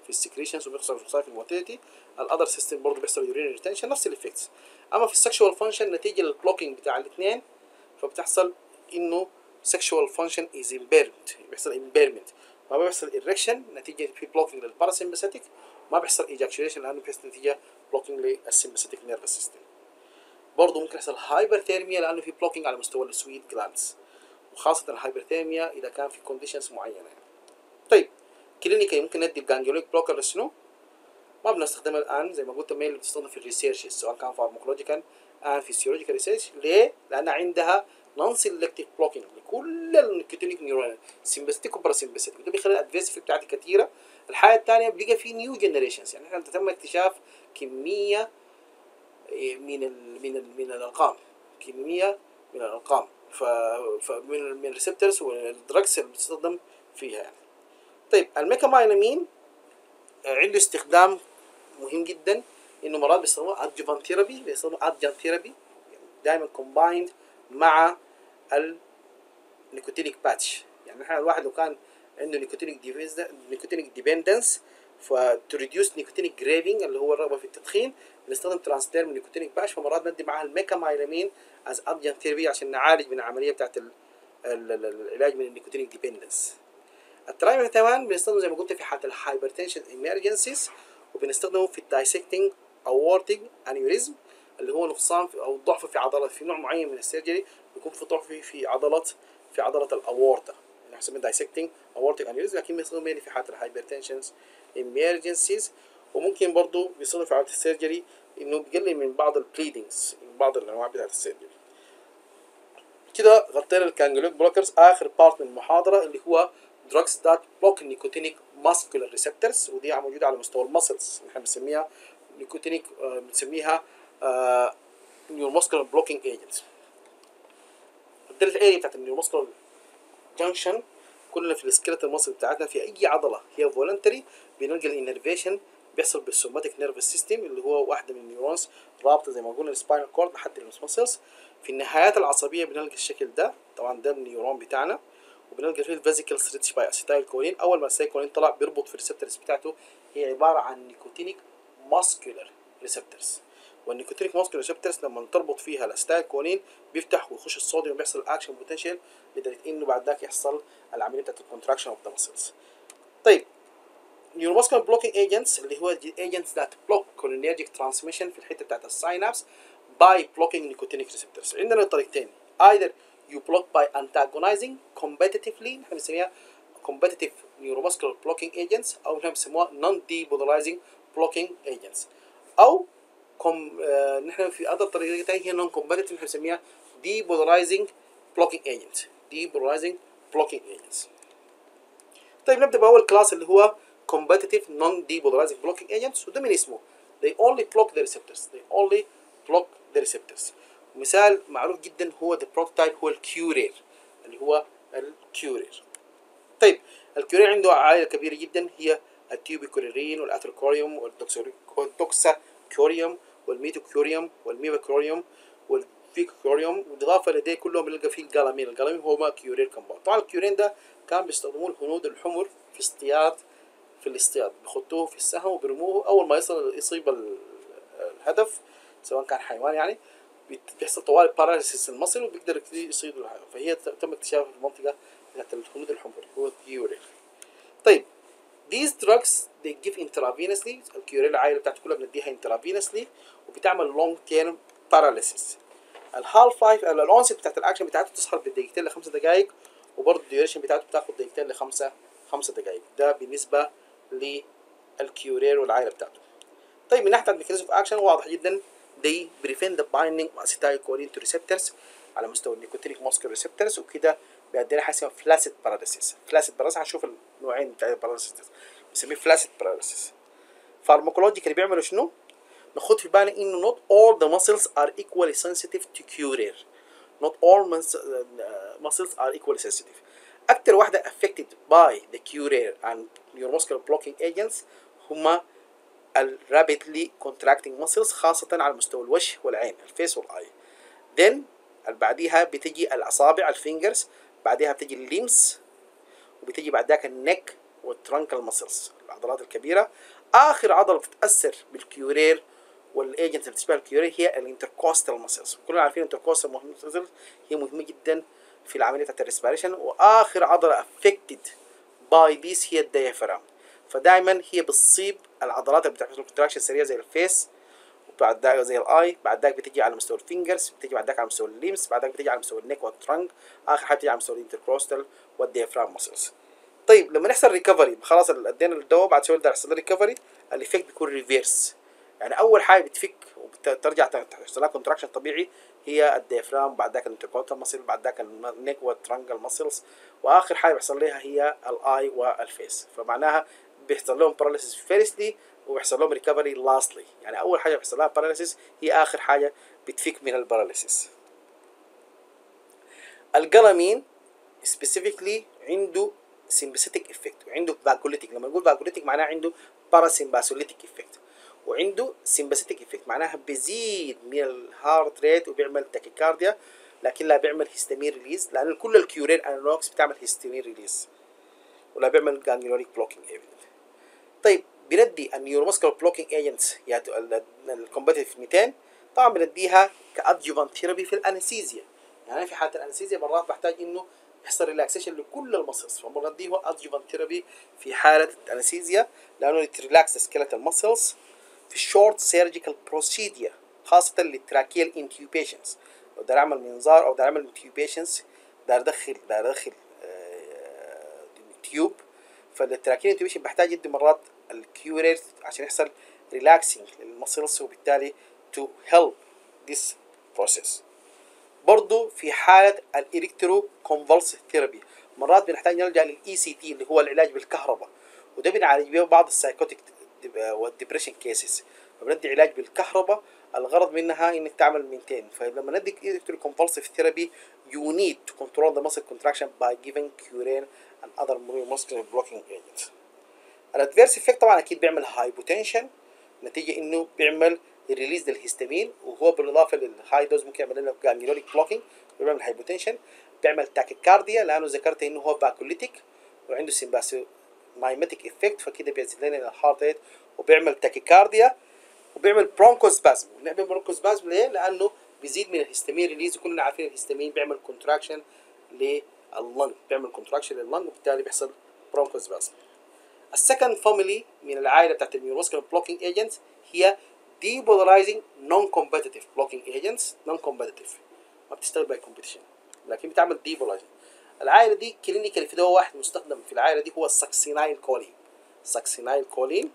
في السكريشنز وبيحصل في في الموتيليتي الاذر سيستم برضه بيحصل يورين ريتنشن نفس الافكتس اما في السكشوال فانكشن نتيجه للبلوكينج بتاع الاثنين فبتحصل انه sexual function is impairment بيحصل impairment ما بيحصل erection نتيجة في blocking للباراسمباثيك ما بيحصل ejaculation لأنه بيحصل نتيجة blocking للسمباثيك nervous system برضه ممكن يحصل هايبرثيرميا لأنه في blocking على مستوى السويت جلاندز وخاصة الهايبرثيرميا إذا كان في conditions معينة يعني. طيب كلينيكالي ممكن ندي الجانجلويك بلوكر لشنو؟ ما بنستخدمها الآن زي ما قلت مين اللي بتستخدم في الريسيرش سواء كان فارماكولوجيكال آن فيسيولوجيكال ريسيرش ليه؟ لأن عندها نون سيلكتيف بلوكينج لكل النيكوتينيك نيورون سمبستيك وباراسمبستيك وده بيخلي الادفيرس بتاعتي كثيره الحاجه الثانيه بيلقى في نيو جنريشنز يعني احنا تم اكتشاف كميه من ال من ال من الارقام كميه من الارقام ف فمن من الريسبتورز والدراجز اللي بتستخدم فيها يعني طيب الميكامايلامين عنده استخدام مهم جدا انه مرات بيستخدموا ادجوفان ثيرابي بيستخدموا ادجان ثيرابي دائما كومبايند مع النيكوتينيك باتش يعني احنا الواحد لو كان عنده نيكوتينيك نيكوتينيك ديبندنس فتريديوس نيكوتينيك جريفنج اللي هو الرغبه في التدخين بنستخدم ترانسديرم نيكوتينيك باتش فمرات ندي معاها الميكامايلامين از ادجان ثيرابي عشان نعالج من العمليه بتاعت العلاج من النيكوتينيك ديبندنس الترايمر كمان بنستخدمه زي ما قلت في حاله الهايبرتنشن ايمرجنسيز وبنستخدمه في الدايسكتنج اورتيك انيوريزم اللي هو نقصان في او ضعف في عضله في نوع معين من السيرجري بيكون في ضعف في عضله في عضله الاورطه يعني حسب دايسكتنج اورتيك انيوريزم لكن بيستخدم في حاله الهايبرتنشنز ايمرجنسيز وممكن برضه بيستخدم في عمليه السيرجري انه بيقلل من بعض البليدنجز من بعض الانواع بتاعت السيرجري كده غطينا الكانجلوك بلوكرز اخر بارت من المحاضره اللي هو drugs that block nicotinic muscular receptors ودي موجوده على مستوى المسلز احنا بنسميها نيكوتينيك بنسميها نيوروماسكولار بلوكينج ايجنت الدرجه الاريا بتاعت النيوروماسكولار جانكشن كلنا في السكيلتال ماسل بتاعتنا في اي عضله هي فولنتري بنلقى الانرفيشن بيحصل بالسوماتيك نيرفس سيستم اللي هو واحده من النيورونز رابطه زي ما قلنا السباينال كورد لحد المسلز في النهايات العصبيه بنلقى الشكل ده طبعا ده النيورون بتاعنا وبنلقى فيه الفيزيكال ستريتش باي اسيتايل كولين اول ما الاسيتايل كولين طلع بيربط في الريسبتورز بتاعته هي عباره عن نيكوتينيك ماسكولار ريسبتورز والنيكوتينيك ماسكولار ريسبتورز لما تربط فيها الاسيتايل كولين بيفتح ويخش الصوديوم بيحصل اكشن بوتنشال لدرجه انه بعد ذاك يحصل العمليه بتاعت الكونتراكشن اوف ذا ماسلز طيب neuromuscular blocking agents اللي هو agents that block cholinergic transmission في الحته بتاعت الساينابس by blocking nicotinic receptors عندنا طريقتين either you block by antagonizing competitively نحن بنسميها competitive neuromuscular blocking agents او نحن بنسموها non depolarizing blocking agents او كم آه نحن في other طريقه ثانيه هي non competitive نحن بنسميها depolarizing blocking agent depolarizing blocking agents طيب نبدا باول كلاس اللي هو competitive non depolarizing blocking agents وده من اسمه they only block the receptors they only block the receptors مثال معروف جدا هو the prototype هو الكيورير اللي هو الكيورير طيب الكيورير عنده عائلة كبيرة جدا هي التيوبيكوريرين والأثروكوريوم والدوكساكوريوم والميتوكوريوم والميباكوريوم والفيكوريوم بالإضافة لديه كلهم بنلقى فيه الجالامين الجالامين هو ما كيورير كمباوند طبعا الكيورين ده كان بيستخدموه الهنود الحمر في اصطياد في الاصطياد بيخطوه في السهم وبيرموه أول ما يصل يصيب الهدف سواء كان حيوان يعني بيحصل طوال باراليسيس المصل وبيقدر يصيد الحيوان فهي تم اكتشافها في المنطقه بتاعت الهنود الحمر هو الكيوريل طيب these drugs they give intravenously الكيوريل العائله بتاعته كلها بنديها intravenously وبتعمل long term paralysis الهالف لايف الاونست بتاعت الاكشن بتاعته تسهر بدقيقتين لخمسة دقائق وبرضه الديوريشن بتاعته بتاخد دقيقتين لخمسة خمسة دقائق ده بالنسبه للكيورير والعائله بتاعته طيب من ناحيه الميكانيزم اوف اكشن واضح جدا they prevent the binding of acetylcholine to receptors على مستوى النيكوتينيك ماسكر ريسبتورز وكده بيدينا حاجه اسمها فلاسيد باراليسيس فلاسيد باراليسيس هنشوف النوعين بتاع الباراليسيس بنسميه فلاسيد باراليسيس فارماكولوجيكال بيعملوا شنو؟ ناخد في بالنا انه not all the muscles are equally sensitive to curer not all muscles are equally sensitive اكتر واحده affected by the curer and neuromuscular blocking agents هما الرابيدلي كونتراكتنج ماسلز خاصة على مستوى الوجه والعين الفيس والاي then بعديها بتجي الأصابع الفينجرز بعديها بتجي الليمس وبتجي بعد ذاك النك والترانكال ماسلز العضلات الكبيره اخر عضله بتتاثر بالكيورير والايجنت اللي بتشبه الكيورير هي الانتركوستال ماسلز كلنا عارفين الانتركوستال ماسلز هي مهمه جدا في العمليه بتاعت الريسبيريشن واخر عضله افكتد باي ذيس هي الديافرام فدائما هي بتصيب العضلات اللي بتعمل كونتراكشن سريع زي الفيس وبعد ذاك زي الاي بعد ذاك بتجي على مستوى الفينجرز بتجي بعد ذاك على مستوى الليمس بعد ذاك بتجي على مستوى النك والترنك اخر حاجه بتجي على مستوى الانتركروستال والديافرام ماسلز طيب لما يحصل ريكفري خلاص ادينا الدواء بعد شويه يحصل له ريكفري الايفكت بيكون ريفيرس يعني اول حاجه بتفك وبترجع تحصل لها كونتراكشن طبيعي هي الديافرام بعد ذاك الانتركوستال ماسل بعد ذاك النك والترنجل ماسلز واخر حاجه بيحصل لها هي الاي والفيس فمعناها بيحصل لهم باراليسيس فيرستلي وبيحصل لهم ريكفري لاستلي يعني اول حاجه بيحصل لها باراليسيس هي اخر حاجه بتفك من الباراليسيس القلمين سبيسيفيكلي عنده سمباثيك افكت وعنده باكوليتيك لما نقول باكوليتيك معناها عنده باراسمباثوليتيك افكت وعنده سمباثيك افكت معناها بيزيد من الهارت ريت وبيعمل تاكيكارديا لكن لا بيعمل هيستامين ريليز لان كل الكيورين انالوجز بتعمل هيستامين ريليز ولا بيعمل جانجلونيك بلوكينج ايجنت طيب بندي النيوروماسكولار بلوكينج ايجنتس يعني الكومباتيف 200 طبعا بنديها كادجوفانت ثيرابي في الانستيزيا يعني في حاله الانستيزيا مرات بحتاج انه يحصل ريلاكسيشن لكل المسلز فبنديه ادجوفانت ثيرابي في حاله الانستيزيا لانه ريلاكس سكيلتال ماسلز في الشورت سيرجيكال بروسيديا خاصه للتراكيال انتيوبيشنز لو دار اعمل منظار او دار اعمل انتيوبيشنز دار ادخل دار ادخل تيوب فالتراكيال انتيوبيشن بحتاج يدي مرات الكيورير عشان يحصل ريلاكسنج للمسلز وبالتالي to help this process برضو في حالة الإلكترو كونفولس ثيرابي مرات بنحتاج نلجأ للإي سي تي اللي هو العلاج بالكهرباء وده بنعالج به بعض السايكوتيك والديبريشن كيسز فبندي علاج بالكهرباء الغرض منها انك تعمل مينتين فلما ندي الكترو كونفولسيف ثيرابي you need to control the muscle contraction by giving curane and other muscular blocking agents الادفيرس افكت طبعا اكيد بيعمل هايبوتنشن نتيجه انه بيعمل ريليز للهستامين وهو بالاضافه للهاي دوز ممكن يعمل لنا جانجلونيك بلوكينج بيعمل هايبوتنشن بيعمل تاكيكارديا لانه ذكرت انه هو باكوليتيك وعنده سيمباسيو مايمتيك افكت فكده بيزيد لنا الهارت ريت وبيعمل تاكيكارديا وبيعمل برونكوسبازم بنعمل برونكوسبازم ليه؟ لانه بيزيد من الهستامين ريليز وكلنا عارفين الهستامين بيعمل كونتراكشن لللنج بيعمل كونتراكشن لللنج وبالتالي بيحصل برونكوسبازم السكند فاميلي من العائله بتاعت الميوروسكال بلوكينج ايجنتس هي depolarizing non-competitive blocking agents non-competitive ما بتشتغل باي كومبيتيشن لكن بتعمل depolarizing العائله دي كلينيكال في دواء واحد مستخدم في العائله دي هو السكسينايل كولين سكسينايل كولين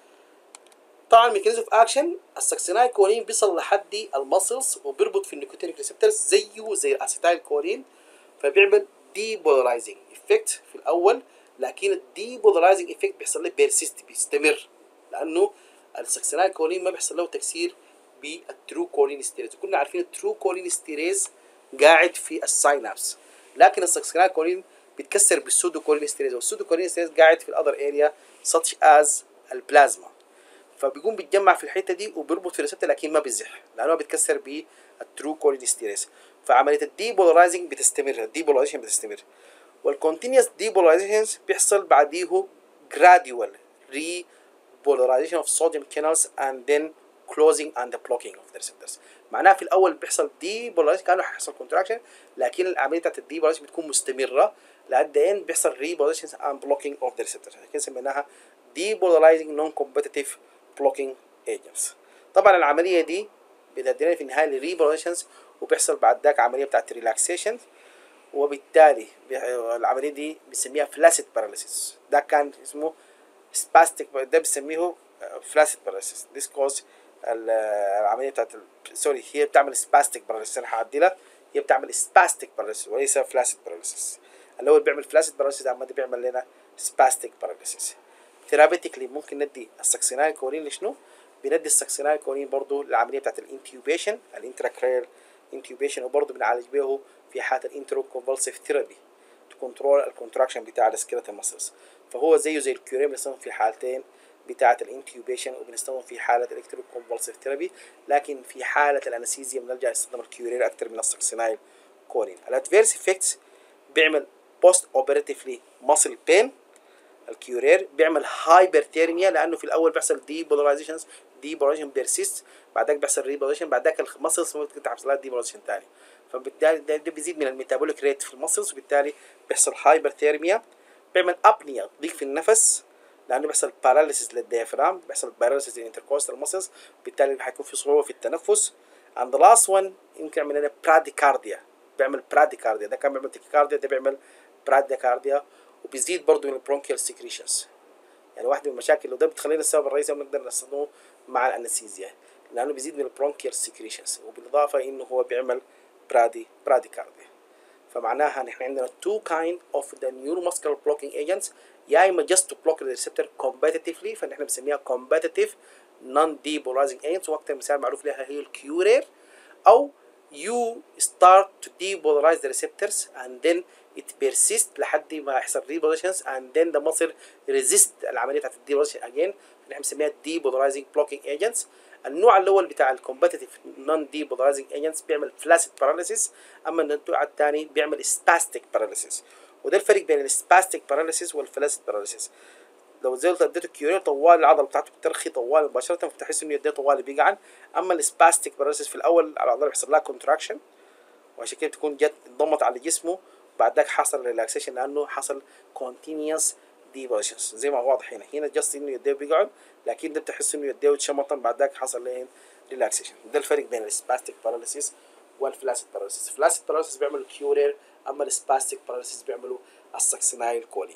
طبعا ميكانيزم اوف اكشن السكسينايل كولين بيصل لحد المسلز وبيربط في النيكوتينيك ريسبتورز زيه زي الاسيتايل كولين فبيعمل depolarizing effect في الاول لكن الديبولارايزنج افكت بيحصل له بيرسيست بيستمر لانه السكسينايل كولين ما بيحصل له تكسير بالترو كولين ستيريز كنا عارفين الترو كولين ستيريز قاعد في الساينابس لكن السكسينايل كولين بيتكسر بالسودو كولين ستيريز والسودو كولين ستيريز قاعد في الاذر اريا such از البلازما فبيقوم بيتجمع في الحته دي وبيربط في الريسبتور لكن ما بيزح لانه بيتكسر بالترو كولين ستيريز فعمليه الديبولارايزنج بتستمر الديبولارايزيشن بتستمر والكونتينيوس ديبولاريزيشن بيحصل بعديه gradual repolarization of sodium channels and then closing and the blocking of the receptors معناها في الاول بيحصل depolarization كانه هيحصل contraction لكن العمليه بتاعت الديبولاريزيشن بتكون مستمره لحد ان بيحصل repolarization and blocking of the receptors عشان كده سميناها depolarizing non-competitive blocking agents طبعا العمليه دي بتدينا في النهايه لريبولاريزيشنز وبيحصل بعد ذاك عمليه بتاعت ريلاكسيشن وبالتالي العمليه دي بنسميها فلاسيد باراليسيس ده كان اسمه سباستيك ده بنسميه فلاسيد باراليسيس ديس كوز العمليه بتاعت سوري هي بتعمل سباستيك باراليسيس انا هعدلها هي بتعمل سباستيك باراليسيس وليس فلاسيد باراليسيس اللي هو بيعمل فلاسيد باراليسيس ده بيعمل لنا سباستيك باراليسيس ثيرابيتيكلي ممكن ندي السكسينايل كورين لشنو؟ بندي السكسينايل كورين برضه للعمليه بتاعت الانتيوبيشن الانتراكريال انتيوبيشن وبرضه بنعالج به في حاله الانترو كونفولسيف ثيرابي تكنترول الكونتراكشن بتاع السكيلتال ماسلز فهو زيه زي الكيورين بنستخدم في الحالتين بتاعه الانتيوبيشن وبنستخدم في حاله الالكترو كونفولسيف ثيرابي لكن في حاله الانستيزيا بنرجع نستخدم الكيورين اكثر من السكسينايل كولين الادفيرس افكتس بيعمل بوست اوبراتيفلي ماسل بين الكيورير بيعمل هايبرثيرميا لانه في الاول بيحصل دي بولاريزيشنز دي بولاريزيشن بيرسيست بعدك بيحصل ريبولاريزيشن بعدك المسلز ممكن تحصل لها دي بولاريزيشن ثاني فبالتالي ده, ده بيزيد من الميتابوليك ريت في المسلز وبالتالي بيحصل هايبرثيرميا بيعمل ابنيا ضيق في النفس لانه بيحصل باراليسيس للديافرام بيحصل باراليسيس للانتركوستال مسلز بالتالي حيكون في صعوبه في التنفس and the last one يمكن يعمل لنا براديكارديا بيعمل براديكارديا ده كان بيعمل تكيكارديا ده بيعمل براديكارديا وبيزيد برضه من البرونكيال سكريشنز يعني واحده من المشاكل وده بتخلينا السبب الرئيسي بنقدر نستخدمه مع الانستيزيا لانه بيزيد من البرونكيال سكريشنز وبالاضافه انه هو بيعمل برادي براديكارديا فمعناها نحن عندنا two kind of the neuromuscular blocking agents يا اما just to block the receptor competitively فنحن بنسميها competitive non depolarizing agents واكثر مثال معروف لها هي الكيورير او you start to depolarize the receptors and then it persists لحد ما يحصل repolations and then the muscle resist العمليه بتاعت الديبولاريزيشن again نحن بنسميها depolarizing blocking agents النوع الاول بتاع الكومبتيتيف نون ديبولاريزنج ايجنتس بيعمل فلاسيد باراليسيس اما النوع الثاني بيعمل سباستيك باراليسيس وده الفرق بين السباستيك باراليسيس والفلاسيد باراليسيس لو زلت اديته كيورير طوال العضله بتاعته بترخي طوال مباشره فتحس انه يديه طوال بيقعد اما السباستيك باراليسيس في الاول العضله بيحصل لها كونتراكشن وعشان كده بتكون جت انضمت على جسمه بعد ذاك حصل ريلاكسيشن لانه حصل كونتينيوس ديبوزيشنز زي ما هو واضح هنا هنا جاست انه يديه بيقعد لكن ده بتحس انه يديه اتشمطا بعد ذاك حصل له ريلاكسيشن ده الفرق بين السباستيك باراليسيس والفلاسيد باراليسيس الفلاسيد باراليسيس بيعملوا كيورير اما السباستيك باراليسيس بيعملوا السكسينايل كولين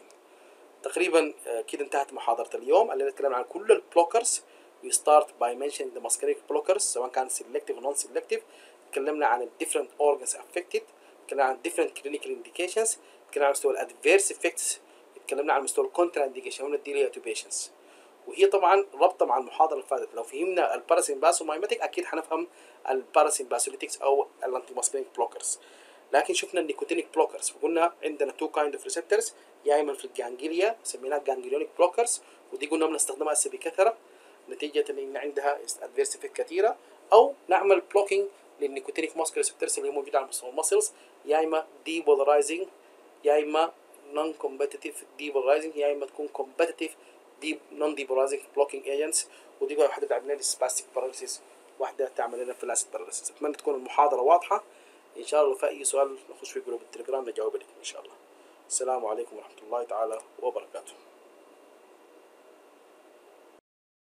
تقريبا كده انتهت محاضرة اليوم اللي نتكلم عن كل البلوكرز we start by mentioning the muscarinic blockers سواء كان selective و non selective اتكلمنا عن ال different organs affected اتكلمنا عن different clinical indications اتكلمنا عن مستوى ال adverse effects اتكلمنا عن مستوى الكونترا انديكيشن وندي تو بيشنتس وهي طبعا رابطه مع المحاضره اللي فاتت لو فهمنا الباراسيمباسومايماتيك اكيد حنفهم الباراسيمباسوليتكس او الانتي ماسكلينيك بلوكرز لكن شفنا النيكوتينيك بلوكرز وقلنا عندنا تو كايند اوف ريسبتورز يا اما في الجانجليا سميناها جانجليونيك بلوكرز ودي قلنا بنستخدمها هسه بكثره نتيجه ان عندها ادفيرس افكت كثيره او نعمل بلوكينج للنيكوتينيك ماسك ريسبتورز اللي هي موجوده على مستوى المسلز يا اما ديبولارايزنج يا اما نون كومبتيتيف ديبولارايزنج يا اما تكون كومبتيتيف ديب نون ديبولارايزنج بلوكينج ايجنتس ودي واحده تعمل لنا سباستيك باراليسيس واحده تعمل لنا فلاسيد باراليسيس اتمنى تكون المحاضره واضحه ان شاء الله لو في اي سؤال نخش في جروب التليجرام نجاوب عليكم ان شاء الله السلام عليكم ورحمه الله تعالى وبركاته